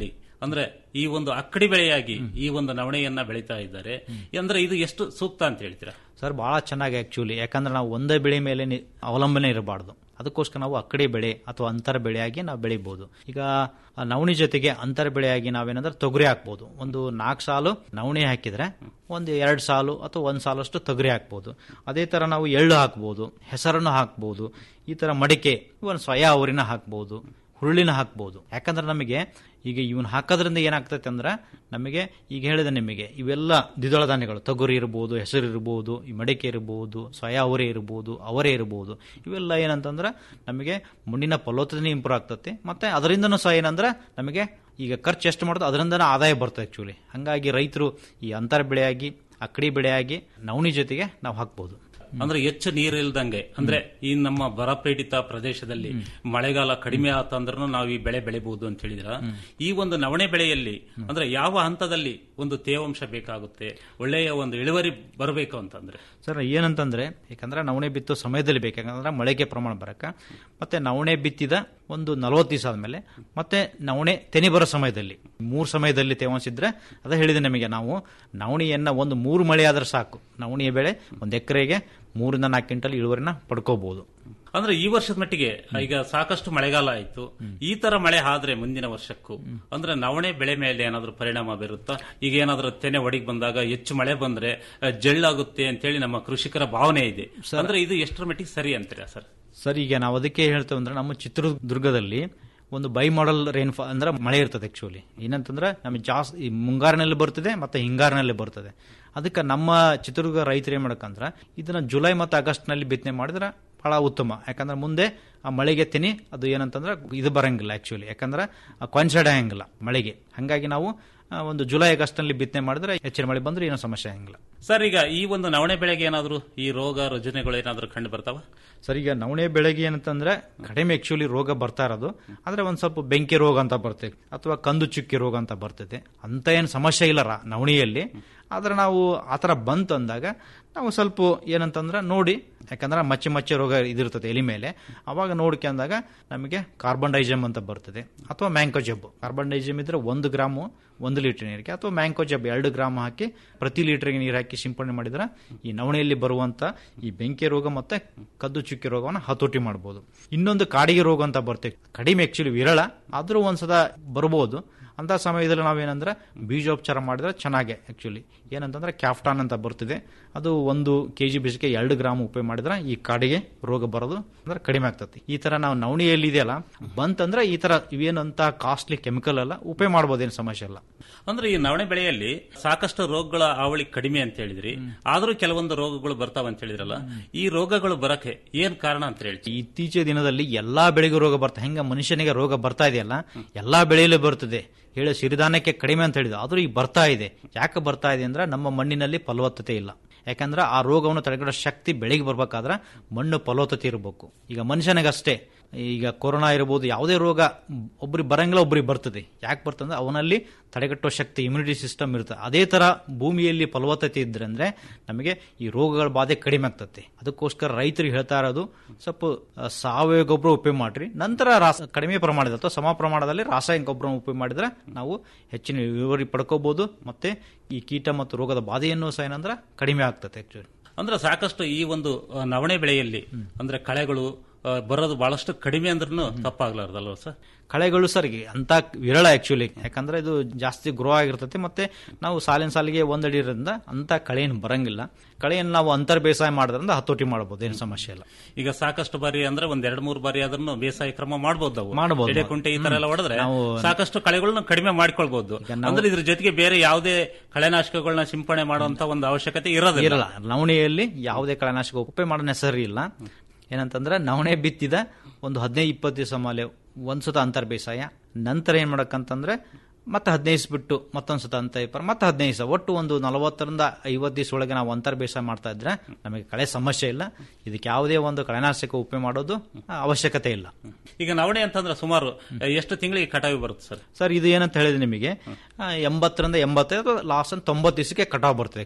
Speaker 2: ಹಂತದಲ್ಲಿ ಅಂದ್ರೆ ಈ ಒಂದು ಅಕ್ಕಡಿ ಬೆಳೆಯಾಗಿ ಈ ಒಂದು ನವಣೆಯನ್ನ ಬೆಳೀತಾ ಇದ್ದಾರೆ ಅಂದ್ರೆ ಇದು ಎಷ್ಟು ಸೂಕ್ತ ಅಂತ ಹೇಳ್ತೀರಾ
Speaker 21: ಸರ್ ಬಹಳ ಚೆನ್ನಾಗಿ ಆಕ್ಚುಲಿ ಯಾಕಂದ್ರೆ ನಾವು ಒಂದೇ ಬೆಳೆ ಮೇಲೆ ನಿ- ಅವಲಂಬನೆ ಇರಬಾರ್ದು ಅದಕ್ಕೋಸ್ಕರ ನಾವು ಅಕ್ಕಡಿ ಬೆಳೆ ಅಥವಾ ಅಂತರ ಬೆಳೆಯಾಗಿ ನಾವು ಬೆಳಿಬಹುದು ಈಗ ಆ ನವಣಿ ಜೊತೆಗೆ ಅಂತರ ಬೆಳೆಯಾಗಿ ನಾವೇನಂದ್ರೆ ತೊಗರಿ ಹಾಕ್ಬೋದು ಒಂದು ನಾಲ್ಕು ಸಾಲು ನವಣಿ ಹಾಕಿದ್ರೆ ಒಂದು ಎರಡು ಸಾಲು ಅಥವಾ ಒಂದು ಸಾಲಷ್ಟು ತೊಗರಿ ಹಾಕ್ಬೋದು ಅದೇ ತರ ನಾವು ಎಳ್ಳು ಹಾಕ್ಬೋದು ಹೆಸರನ್ನು ಹಾಕ್ಬೋದು ಈ ತರ ಮಡಿಕೆ ಒಂದು ಸ್ವಯ ಅವರಿನ ಹಾಕ್ಬೋದು ಹುರುಳಿನ ಹಾಕ್ಬೋದು ಯಾಕಂದ್ರೆ ನಮಗೆ ಈಗ ಇವನ್ ಹಾಕೋದ್ರಿಂದ ಏನಾಗ್ತೈತೆ ಅಂದ್ರೆ ನಮಗೆ ಈಗ ಹೇಳಿದೆ ನಿಮಗೆ ಇವೆಲ್ಲ ದ್ವಿದಳ ಧಾನ್ಯಗಳು ತೊಗರಿ ಇರ್ಬೋದು ಹೆಸರು ಇರ್ಬೋದು ಈ ಮಡಿಕೆ ಇರ್ಬೋದು ಸೊಯಾ ಅವರೆ ಇರ್ಬೋದು ಅವರೆ ಇರ್ಬೋದು ಇವೆಲ್ಲ ಏನಂತಂದ್ರೆ ನಮಗೆ ಮಣ್ಣಿನ ಫಲವತ್ತತೆ ಇಂಪ್ರೂವ್ ಆಗ್ತತೆ ಮತ್ತೆ ಅದರಿಂದನೂ ಸಹ ಏನಂದ್ರೆ ನಮಗೆ ಈಗ ಖರ್ಚು ಎಷ್ಟು ಮಾಡುತ್ತೋ ಅದರಿಂದನೇ ಆದಾಯ ಬರ್ತದೆ ಆಕ್ಚುಲಿ ಹಂಗಾಗಿ ರೈತರು ಈ ಅಂತರ ಬೆಳೆಯಾಗಿ ಅಕ್ಕಡಿ ಬೆಳೆಯಾಗಿ ನವಣಿ ಜೊತೆಗೆ ನಾವು ಹಾಕ್ಬೋದು
Speaker 2: ಅಂದ್ರೆ ಹೆಚ್ಚು ನೀರು ಇಲ್ದಂಗೆ ಅಂದ್ರೆ ಈ ನಮ್ಮ ಬರಪೀಡಿತ ಪ್ರದೇಶದಲ್ಲಿ ಮಳೆಗಾಲ ಕಡಿಮೆ ಆತಂದ್ರೂ ನಾವು ಈ ಬೆಳೆ ಬೆಳಿಬಹುದು ಅಂತ ಹೇಳಿದ್ರ ಈ ಒಂದು ನವಣೆ ಬೆಳೆಯಲ್ಲಿ ಅಂದ್ರೆ ಯಾವ ಹಂತದಲ್ಲಿ ಒಂದು ತೇವಾಂಶ ಬೇಕಾಗುತ್ತೆ ಒಳ್ಳೆಯ ಒಂದು ಇಳುವರಿ ಬರಬೇಕು ಅಂತಂದ್ರೆ
Speaker 21: ಸರ್ ಏನಂತಂದ್ರೆ ಯಾಕಂದ್ರೆ ನವಣೆ ಬಿತ್ತೋ ಸಮಯದಲ್ಲಿ ಬೇಕು ಯಾಕಂದ್ರೆ ಮಳೆಗೆ ಪ್ರಮಾಣ ಬರಕ ಮತ್ತೆ ನವಣೆ ಬಿತ್ತಿದ ಒಂದು ನಲವತ್ತು ದಿವಸ ಆದ್ಮೇಲೆ ಮತ್ತೆ ನವಣೆ ತೆನೆ ಬರೋ ಸಮಯದಲ್ಲಿ ಮೂರು ಸಮಯದಲ್ಲಿ ತೇವಾಂಶ ಇದ್ರೆ ಅದೇ ಹೇಳಿದೆ ನಮಗೆ ನಾವು ನವಣಿಯನ್ನ ಒಂದು ಮೂರು ಮಳೆ ಆದ್ರೆ ಸಾಕು ನವಣಿಯ ಬೆಳೆ ಒಂದು ಎಕರೆಗೆ ಮೂರಿಂದ ನಾಲ್ಕು ಕ್ವಿಂಟಲ್ ಇಳುವರಿನ ಪಡ್ಕೋಬಹುದು
Speaker 2: ಅಂದ್ರೆ ಈ ವರ್ಷದ ಮಟ್ಟಿಗೆ ಈಗ ಸಾಕಷ್ಟು ಮಳೆಗಾಲ ಆಯ್ತು ಈ ತರ ಮಳೆ ಆದ್ರೆ ಮುಂದಿನ ವರ್ಷಕ್ಕೂ ಅಂದ್ರೆ ನವಣೆ ಬೆಳೆ ಮೇಲೆ ಏನಾದ್ರೂ ಪರಿಣಾಮ ಬೀರುತ್ತಾ ಈಗ ಏನಾದ್ರೂ ತೆನೆ ಒಡಿಗೆ ಬಂದಾಗ ಹೆಚ್ಚು ಮಳೆ ಬಂದ್ರೆ ಅಹ್, ಜಳ್ಳಾಗುತ್ತೆ ಅಂತೇಳಿ ನಮ್ಮ ಕೃಷಿಕರ ಭಾವನೆ ಇದೆ ಅಂದ್ರೆ ಇದು ಎಷ್ಟರ ಮಟ್ಟಿಗೆ ಸರಿ ಅಂತೀರಾ ಸರ್
Speaker 21: ಸರ್ ಈಗ ನಾವು ಅದಕ್ಕೆ ಹೇಳ್ತೇವೆ ಅಂದ್ರೆ ನಮ್ಮ ಚಿತ್ರದುರ್ಗದಲ್ಲಿ ಒಂದು ಬೈ ಮಾಡೆಲ್ ರೈನ್ ಅಂದ್ರೆ ಮಳೆ ಇರ್ತದೆ ಆಕ್ಚುಲಿ ಏನಂತಂದ್ರೆ ನಮಗೆ ಜಾಸ್ತಿ ಈ ಮುಂಗಾರಿನಲ್ಲಿ ಬರ್ತದೆ ಮತ್ತೆ ಹಿಂಗಾರಿನಲ್ಲಿ ಬರ್ತದೆ ಅದಕ್ಕೆ ನಮ್ಮ ಚಿತ್ರದುರ್ಗ ರೈತರು ಏನ್ ಮಾಡಕಂದ್ರ ಇದನ್ನ ಜುಲೈ ಮತ್ತು ಆಗಸ್ಟ್ ನಲ್ಲಿ ಬಿತ್ತನೆ ಮಾಡಿದ್ರೆ ಬಹಳ ಉತ್ತಮ ಯಾಕಂದ್ರೆ ಮುಂದೆ ಆ ಮಳೆಗೆ ತಿನಿ ಅದು ಏನಂತಂದ್ರೆ ಇದು ಬರಂಗಿಲ್ಲ ಆಕ್ಚುಲಿ ಯಾಕಂದ್ರೆ ಕಾನ್ಸೈಡ್ ಆಗಂಗಿಲ್ಲ ಮಳೆಗೆ ಹಂಗಾಗಿ ನಾವು ಆ, ಒಂದು ಜುಲೈ ಆಗಸ್ಟ್ ನಲ್ಲಿ ಬಿತ್ತನೆ ಮಾಡಿದ್ರೆ ಹೆಚ್ಚಿನ ಮಳೆ ಬಂದ್ರೆ ಏನೋ ಸಮಸ್ಯೆ ಆಗಂಗಿಲ್ಲ
Speaker 2: ಸರ್ ಈಗ ಈ ಒಂದು ನವಣೆ ಬೆಳೆಗೆ ಏನಾದ್ರೂ ಈ ರೋಗ ರುಜಿನಗಳು ಏನಾದ್ರೂ ಕಂಡು ಬರ್ತಾವ
Speaker 21: ಸರ್ ಈಗ ನವಣೆ ಬೆಳೆಗೆ ಏನಂತಂದ್ರೆ ಕಡಿಮೆ ಆಕ್ಚುಲಿ ರೋಗ ಬರ್ತಾ ಇರೋದು ಆದ್ರೆ ಒಂದ್ ಸ್ವಲ್ಪ ಬೆಂಕಿ ರೋಗ ಅಂತ ಬರ್ತದೆ ಅಥವಾ ಕಂದು ಚುಕ್ಕಿ ರೋಗ ಅಂತ ಬರ್ತದೆ ಅಂತ ಏನು ಸಮಸ್ಯೆ ಇಲ್ಲ ರಾ- ನವಣಿಯಲ್ಲಿ ಆದ್ರೆ ನಾವು ಆತರ ಬಂತು ಅಂದಾಗ ನಾವು ಸ್ವಲ್ಪ ಏನಂತಂದ್ರೆ ನೋಡಿ ಯಾಕಂದ್ರೆ ಮಚ್ಚೆ ಮಚ್ಚೆ ರೋಗ ಇದಿರ್ತದೆ ಎಲಿ ಮೇಲೆ ಅವಾಗ ನೋಡ್ಕೊಂಡಾಗ ನಮಗೆ ಕಾರ್ಬನ್ ಡೈಜಮ್ ಅಂತ ಬರ್ತದೆ ಅಥವಾ ಮ್ಯಾಂಕೋಜಬ್ ಕಾರ್ಬನ್ ಡೈಜಮ್ ಇದ್ರೆ ಒಂದು ಗ್ರಾಮು ಒಂದು ಲೀಟರ್ ನೀರಿಗೆ ಅಥವಾ ಮ್ಯಾಂಕೋಜಬ್ ಎರಡು ಗ್ರಾಮ್ ಹಾಕಿ ಪ್ರತಿ ಲೀಟರ್ಗೆ ನೀರು ಹಾಕಿ ಸಿಂಪಡಣೆ ಮಾಡಿದ್ರೆ ಈ ನವಣೆಯಲ್ಲಿ ಬರುವಂತ ಈ ಬೆಂಕಿ ರೋಗ ಮತ್ತೆ ಕದ್ದು ಚುಕ್ಕಿ ರೋಗವನ್ನು ಹತೋಟಿ ಮಾಡಬಹುದು ಇನ್ನೊಂದು ಕಾಡಿಗೆ ರೋಗ ಅಂತ ಬರ್ತದೆ ಕಡಿಮೆ ಆಕ್ಚುಲಿ ವಿರಳ ಆದ್ರೂ ಒಂದ್ಸದ ಬರ್ಬೋದು ಅಂತ ಸಮಯದಲ್ಲಿ ನಾವೇನಂದ್ರೆ ಬೀಜೋಪಚಾರ ಮಾಡಿದ್ರೆ ಚೆನ್ನಾಗೆ ಆಕ್ಚುಲಿ ಏನಂತಂದ್ರೆ ಕ್ಯಾಫ್ಟಾನ್ ಅಂತ ಬರ್ತಿದೆ ಅದು ಒಂದು ಕೆ ಜಿ ಬೀಜಕ್ಕೆ ಎರಡು ಗ್ರಾಮ್ ಉಪಯೋಗ ಮಾಡಿದ್ರೆ ಈ ಕಾಡಿಗೆ ರೋಗ ಬರೋದು ಅಂದ್ರೆ ಕಡಿಮೆ ಆಗ್ತದೆ ಈ ತರ ನಾವು ನವಣಿಯಲ್ಲಿ ಇದೆಯಲ್ಲ ಬಂತಂದ್ರೆ ಈ ತರ ಇವೇನಂತ ಕಾಸ್ಟ್ಲಿ ಕೆಮಿಕಲ್ ಅಲ್ಲ ಉಪಯೋಗ ಮಾಡ್ಬೋದು ಏನು ಸಮಸ್ಯೆ ಇಲ್ಲ
Speaker 2: ಅಂದ್ರೆ ಈ ನವಣೆ ಬೆಳೆಯಲ್ಲಿ ಸಾಕಷ್ಟು ರೋಗಗಳ ಅವಳಿ ಕಡಿಮೆ ಅಂತ ಹೇಳಿದ್ರಿ ಆದ್ರೂ ಕೆಲವೊಂದು ರೋಗಗಳು ಬರ್ತಾವ ಅಂತ ಹೇಳಿದ್ರಲ್ಲ ಈ ರೋಗಗಳು ಬರಕ್ಕೆ ಏನ್ ಕಾರಣ ಅಂತ ಹೇಳ್ತೀವಿ
Speaker 21: ಇತ್ತೀಚಿನ ದಿನದಲ್ಲಿ ಎಲ್ಲಾ ಬೆಳೆಗೂ ರೋಗ ಬರ್ತದೆ ಹೆಂಗ ಮನುಷ್ಯನಿಗೆ ರೋಗ ಬರ್ತಾ ಇದೆಯಲ್ಲ ಎಲ್ಲಾ ಬೆಳೆಯಲ್ಲೂ ಬರ್ತದೆ ಹೇಳಿ ಸಿರಿಧಾನ್ಯಕ್ಕೆ ಕಡಿಮೆ ಅಂತ ಹೇಳಿದ್ರು ಆದ್ರೂ ಈಗ ಬರ್ತಾ ಇದೆ ಯಾಕೆ ಬರ್ತಾ ಇದೆ ಅಂದ್ರೆ ನಮ್ಮ ಮಣ್ಣಿನಲ್ಲಿ ಫಲವತ್ತತೆ ಇಲ್ಲ ಯಾಕಂದ್ರೆ ಆ ರೋಗವನ್ನು ತಡೆಗಟ್ಟೋ ಶಕ್ತಿ ಬೆಳೆಗೆ ಬರ್ಬೇಕಾದ್ರೆ ಮಣ್ಣು ಫಲವತ್ತತೆ ಇರಬೇಕು ಈಗ ಮನುಷ್ಯನಿಗಷ್ಟೇ ಈಗ ಕೊರೋನಾ ಇರ್ಬೋದು ಯಾವುದೇ ರೋಗ ಒಬ್ರಿಗೆ ಬರಂಗಿಲ್ಲ ಒಬ್ರಿಗೆ ಬರ್ತದೆ ಯಾಕೆ ಬರ್ತಂದ್ರೆ ಅವನಲ್ಲಿ ತಡೆಗಟ್ಟೋ ಶಕ್ತಿ ಇಮ್ಯುನಿಟಿ ಸಿಸ್ಟಮ್ ಇರುತ್ತೆ ಅದೇ ತರ ಭೂಮಿಯಲ್ಲಿ ಫಲವತ್ತತೆ ಇದ್ರೆ ಅಂದ್ರೆ ನಮಗೆ ಈ ರೋಗಗಳ ಬಾಧೆ ಕಡಿಮೆ ಆಗ್ತದೆ ಅದಕ್ಕೋಸ್ಕರ ರೈತರಿಗೆ ಹೇಳ್ತಾ ಇರೋದು ಸ್ವಲ್ಪ ಆ, ಸಾವಯವ ಗೊಬ್ಬರ ಉಪಯೋಗ ಮಾಡ್ರಿ ನಂತರ ರಾಸ ಕಡಿಮೆ ಪ್ರಮಾಣದ ಅಥವಾ ಸಮ ಪ್ರಮಾಣದಲ್ಲಿ ರಾಸಾಯನಿಕ ಗೊಬ್ಬರ ಉಪಯೋಗ ಮಾಡಿದ್ರೆ ನಾವು ಹೆಚ್ಚಿನ ಇಳುವರಿ ಪಡ್ಕೋಬಹುದು ಮತ್ತೆ ಈ ಕೀಟ ಮತ್ತು ರೋಗದ ಬಾಧೆಯನ್ನು ಸಹ ಏನಂದ್ರೆ ಕಡಿಮೆ ಆಗ್ತದೆ ಆಕ್ಚುಲಿ
Speaker 2: ಅಂದ್ರೆ ಸಾಕಷ್ಟು ಈ ಒಂದು ಆ, ನವಣೆ ಬೆಳೆಯಲ್ಲಿ ಅಂದ್ರೆ ಕಳೆಗಳು ಆ, ಬರೋದು ಬಹಳಷ್ಟು ಕಡಿಮೆ ಅಂದ್ರೂ ತಪ್ಪಾಗ್ಲಾರ್ದಲ್ವ ಸರ್
Speaker 21: ಕಳೆಗಳು ಸರ್ ಈ ಅಂತ ವಿರಳ ಆಕ್ಚುಲಿ ಯಾಕಂದ್ರೆ ಇದು ಜಾಸ್ತಿ ಗ್ರೋ ಆಗಿರ್ತೈತಿ ಮತ್ತೆ ನಾವು ಸಾಲಿನ ಸಾಲಿಗೆ ಒಂದಡಿ ಇರೋದ್ರಿಂದ ಅಂತ ಕಳೆ ಏನು ಬರಂಗಿಲ್ಲ ಕಳೆಯನ್ನು ನಾವು ಅಂತರ್ ಬೇಸಾಯ ಮಾಡೋದ್ರಿಂದ ಹತೋಟಿ ಮಾಡಬಹುದು ಏನು ಸಮಸ್ಯೆ ಇಲ್ಲ
Speaker 2: ಈಗ ಸಾಕಷ್ಟು ಬಾರಿ ಅಂದ್ರೆ ಒಂದ್ ಎರಡ್ ಮೂರು ಬಾರಿ ಆದ್ರೂ ಬೇಸಾಯ ಕ್ರಮ ಮಾಡಬಹುದು ನಾವು
Speaker 21: ಮಾಡ್ಬೋದು.
Speaker 2: ಎಡೆ ಕುಂಟೆ ಈ ತರ ಎಲ್ಲ ಹೊಡೆದ್ರೆ
Speaker 21: ನಾವು-
Speaker 2: ಸಾಕಷ್ಟು ಕಳೆಗಳನ್ನ ಕಡಿಮೆ ಮಾಡ್ಕೊಳ್ಬಹುದು
Speaker 21: ನಾವು-
Speaker 2: ಅಂದ್ರೆ ಇದ್ರ ಜೊತೆಗೆ ಬೇರೆ ಯಾವುದೇ ಕಳೆನಾಶಕಗಳನ್ನ ಸಿಂಪಡಣೆ ಮಾಡುವಂತ ಒಂದು ಅವಶ್ಯಕತೆ ಇರೋದಿಲ್ಲ
Speaker 21: ಇರಲ್ಲ ನವಣೆಯಲ್ಲಿ ಯಾವುದೇ ಕಳೆನಾಶಕ ಉಪಯೋಗ ಮಾಡೋ ನೆಸರಿ ಇಲ್ಲ ಏನಂತಂದ್ರೆ ನವಣೆ ಬಿತ್ತಿದ ಒಂದು ಹದಿನೈದು ಇಪ್ಪತ್ತು ದಿವಸ ಮೇಲೆ ಒಂದ್ಸತ ಅಂತರ್ ಬೇಸಾಯ ನಂತರ ಏನ್ ಮಾಡಕ್ಕಂತಂದ್ರೆ ಮತ್ತೆ ಹದಿನೈದು ದಿವಸ ಬಿಟ್ಟು ಮತ್ತೊಂದು ಸತ ಅಂತ ಇಪ್ಪರ ಮತ್ತೆ ಹದಿನೈದು ದಿವಸ ಒಟ್ಟು ಒಂದು ನಲವತ್ತರಿಂದ ಐವತ್ತು ದಿವಸ ಒಳಗೆ ನಾವು ಅಂತರ್ ಬೇಸಾಯ ಮಾಡ್ತಾ ಇದ್ರೆ ನಮಗೆ ಕಳೆ ಸಮಸ್ಯೆ ಇಲ್ಲ ಇದಕ್ಕೆ ಯಾವುದೇ ಒಂದು ಕಳೆನಾಶಕ ಉಪಯೋಗ ಮಾಡೋದು ಆ, ಅವಶ್ಯಕತೆ ಇಲ್ಲ
Speaker 2: ಈಗ ನವಣೆ ಅಂತಂದ್ರೆ ಸುಮಾರು ಎಷ್ಟು ತಿಂಗಳಿಗೆ ಕಟಾವು ಬರುತ್ತೆ ಸರ್
Speaker 21: ಸರ್ ಇದು ಏನಂತ ಹೇಳಿದ್ರೆ ನಿಮಗೆ ಆ, ಎಂಬತ್ತರಿಂದ ಎಂಬತ್ತೈದು ಲಾಸ್ಟ್ ತೊಂಬತ್ತು ದಿವಸಕ್ಕೆ ಕಟಾವ್ ಬರ್ತದೆ ಆಕ್ಚುಲಿ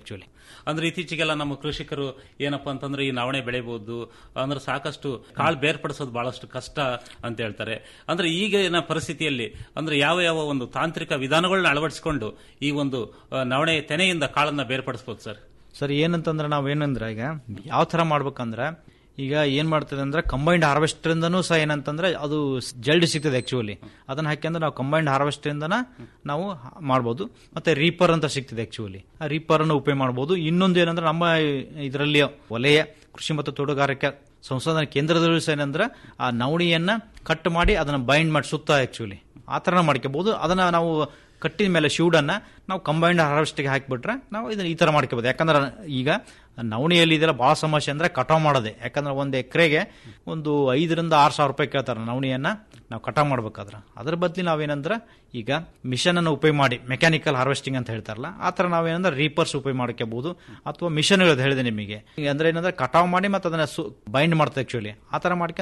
Speaker 2: ಅಂದ್ರೆ ಇತ್ತೀಚೆಗೆಲ್ಲ ನಮ್ಮ ಕೃಷಿಕರು ಏನಪ್ಪಾ ಅಂತಂದ್ರೆ ಈ ನವಣೆ ಬೆಳಿಬಹುದು ಅಂದ್ರೆ ಸಾಕಷ್ಟು ಕಾಳು ಬೇರ್ಪಡಿಸೋದು ಬಹಳಷ್ಟು ಕಷ್ಟ ಅಂತ ಹೇಳ್ತಾರೆ ಅಂದ್ರೆ ಈಗಿನ ಪರಿಸ್ಥಿತಿಯಲ್ಲಿ ಅಂದ್ರೆ ಯಾವ ಯಾವ ಒಂದು ತಾಂತ್ರಿಕ ವಿಧಾನಗಳನ್ನ ಅಳವಡಿಸಿಕೊಂಡು ಈ ಒಂದು ಆ, ನವಣೆ ತೆನೆಯಿಂದ ಕಾಳನ್ನ ಬೇರ್ಪಡಿಸಬಹುದು ಸರ್
Speaker 21: ಸರ್ ಏನಂತಂದ್ರೆ ನಾವು ಏನಂದ್ರೆ ಈಗ ಯಾವ ತರ ಮಾಡ್ಬೇಕಂದ್ರೆ ಈಗ ಏನ್ ಮಾಡ್ತದೆ ಅಂದ್ರೆ ಕಂಬೈನ್ಡ್ ಹಾರ್ವೆಸ್ಟರ್ ಇಂದನೂ ಸಹ ಏನಂತಂದ್ರೆ ಅದು ಜಲ್ದಿ ಸಿಗ್ತದೆ ಆಕ್ಚುಲಿ ಅದನ್ನ ಹಾಕಿ ನಾವು ಕಂಬೈನ್ಡ್ ಹಾರ್ವೆಸ್ಟರ್ ಇಂದನ ನಾವು ಮಾಡ್ಬೋದು ಮತ್ತೆ ರೀಪರ್ ಅಂತ ಸಿಗ್ತದೆ ಆಕ್ಚುಲಿ ಆ ರೀಪರ್ ಅನ್ನು ಉಪಯೋಗ ಮಾಡ್ಬೋದು ಇನ್ನೊಂದು ಏನಂದ್ರೆ ನಮ್ಮ ಇದರಲ್ಲಿ ವಲಯ ಕೃಷಿ ಮತ್ತು ತೋಟಗಾರಿಕೆ ಸಂಶೋಧನಾ ಕೇಂದ್ರದಲ್ಲೂ ಸಹ ಏನಂದ್ರೆ ಆ ನವಣಿಯನ್ನ ಕಟ್ ಮಾಡಿ ಅದನ್ನ ಬೈಂಡ್ ಮಾಡಿ ಸುತ್ತ ಆಕ್ಚುಲಿ ಆ ಥರ ಮಾಡ್ಕೋಬಹುದು ಅದನ್ನ ನಾವು ಕಟ್ಟಿದ ಮೇಲೆ ಶೂಡನ್ನ ನಾವು ಕಂಬೈನ್ಡ್ ಹಾರ್ವೆಸ್ಟ್ಗೆ ಹಾಕಿಬಿಟ್ರೆ ನಾವು ಇದನ್ನ ಈ ತರ ಮಾಡ್ಕೋಬಹುದು ಯಾಕಂದ್ರೆ ಈಗ ನವಣಿಯಲ್ಲಿ ಇದೆಲ್ಲ ಬಹಳ ಸಮಸ್ಯೆ ಅಂದ್ರೆ ಕಟಾವ್ ಮಾಡೋದೆ ಯಾಕಂದ್ರೆ ಒಂದು ಎಕರೆಗೆ ಒಂದು ಐದರಿಂದ ಆರು ಸಾವಿರ ರೂಪಾಯಿ ಕೇಳ್ತಾರೆ ನವಣಿಯನ್ನ ನಾವು ಕಟಾವ್ ಮಾಡ್ಬೇಕಾದ್ರೆ ಅದ್ರ ಬದಲಿ ನಾವೇನಂದ್ರೆ ಈಗ ಮಿಷನ್ ಅನ್ನು ಉಪಯೋಗ ಮಾಡಿ ಮೆಕ್ಯಾನಿಕಲ್ ಹಾರ್ವೆಸ್ಟಿಂಗ್ ಅಂತ ಹೇಳ್ತಾರಲ್ಲ ಆ ತರ ನಾವೇನಂದ್ರೆ ರೀಪರ್ಸ್ ಉಪಯೋಗ ಮಾಡ್ಕೋಬಹುದು ಅಥವಾ ಮಿಷನ್ ಹೇಳಿದೆ ನಿಮಗೆ ಈಗ ಅಂದ್ರೆ ಏನಂದ್ರೆ ಕಟಾವ್ ಮಾಡಿ ಮತ್ತೆ ಅದನ್ನ ಬೈಂಡ್ ಮಾಡ್ತದೆ ಆಕ್ಚುಲಿ ಆ ತರ ಮಾಡ್ಕೊಂಡು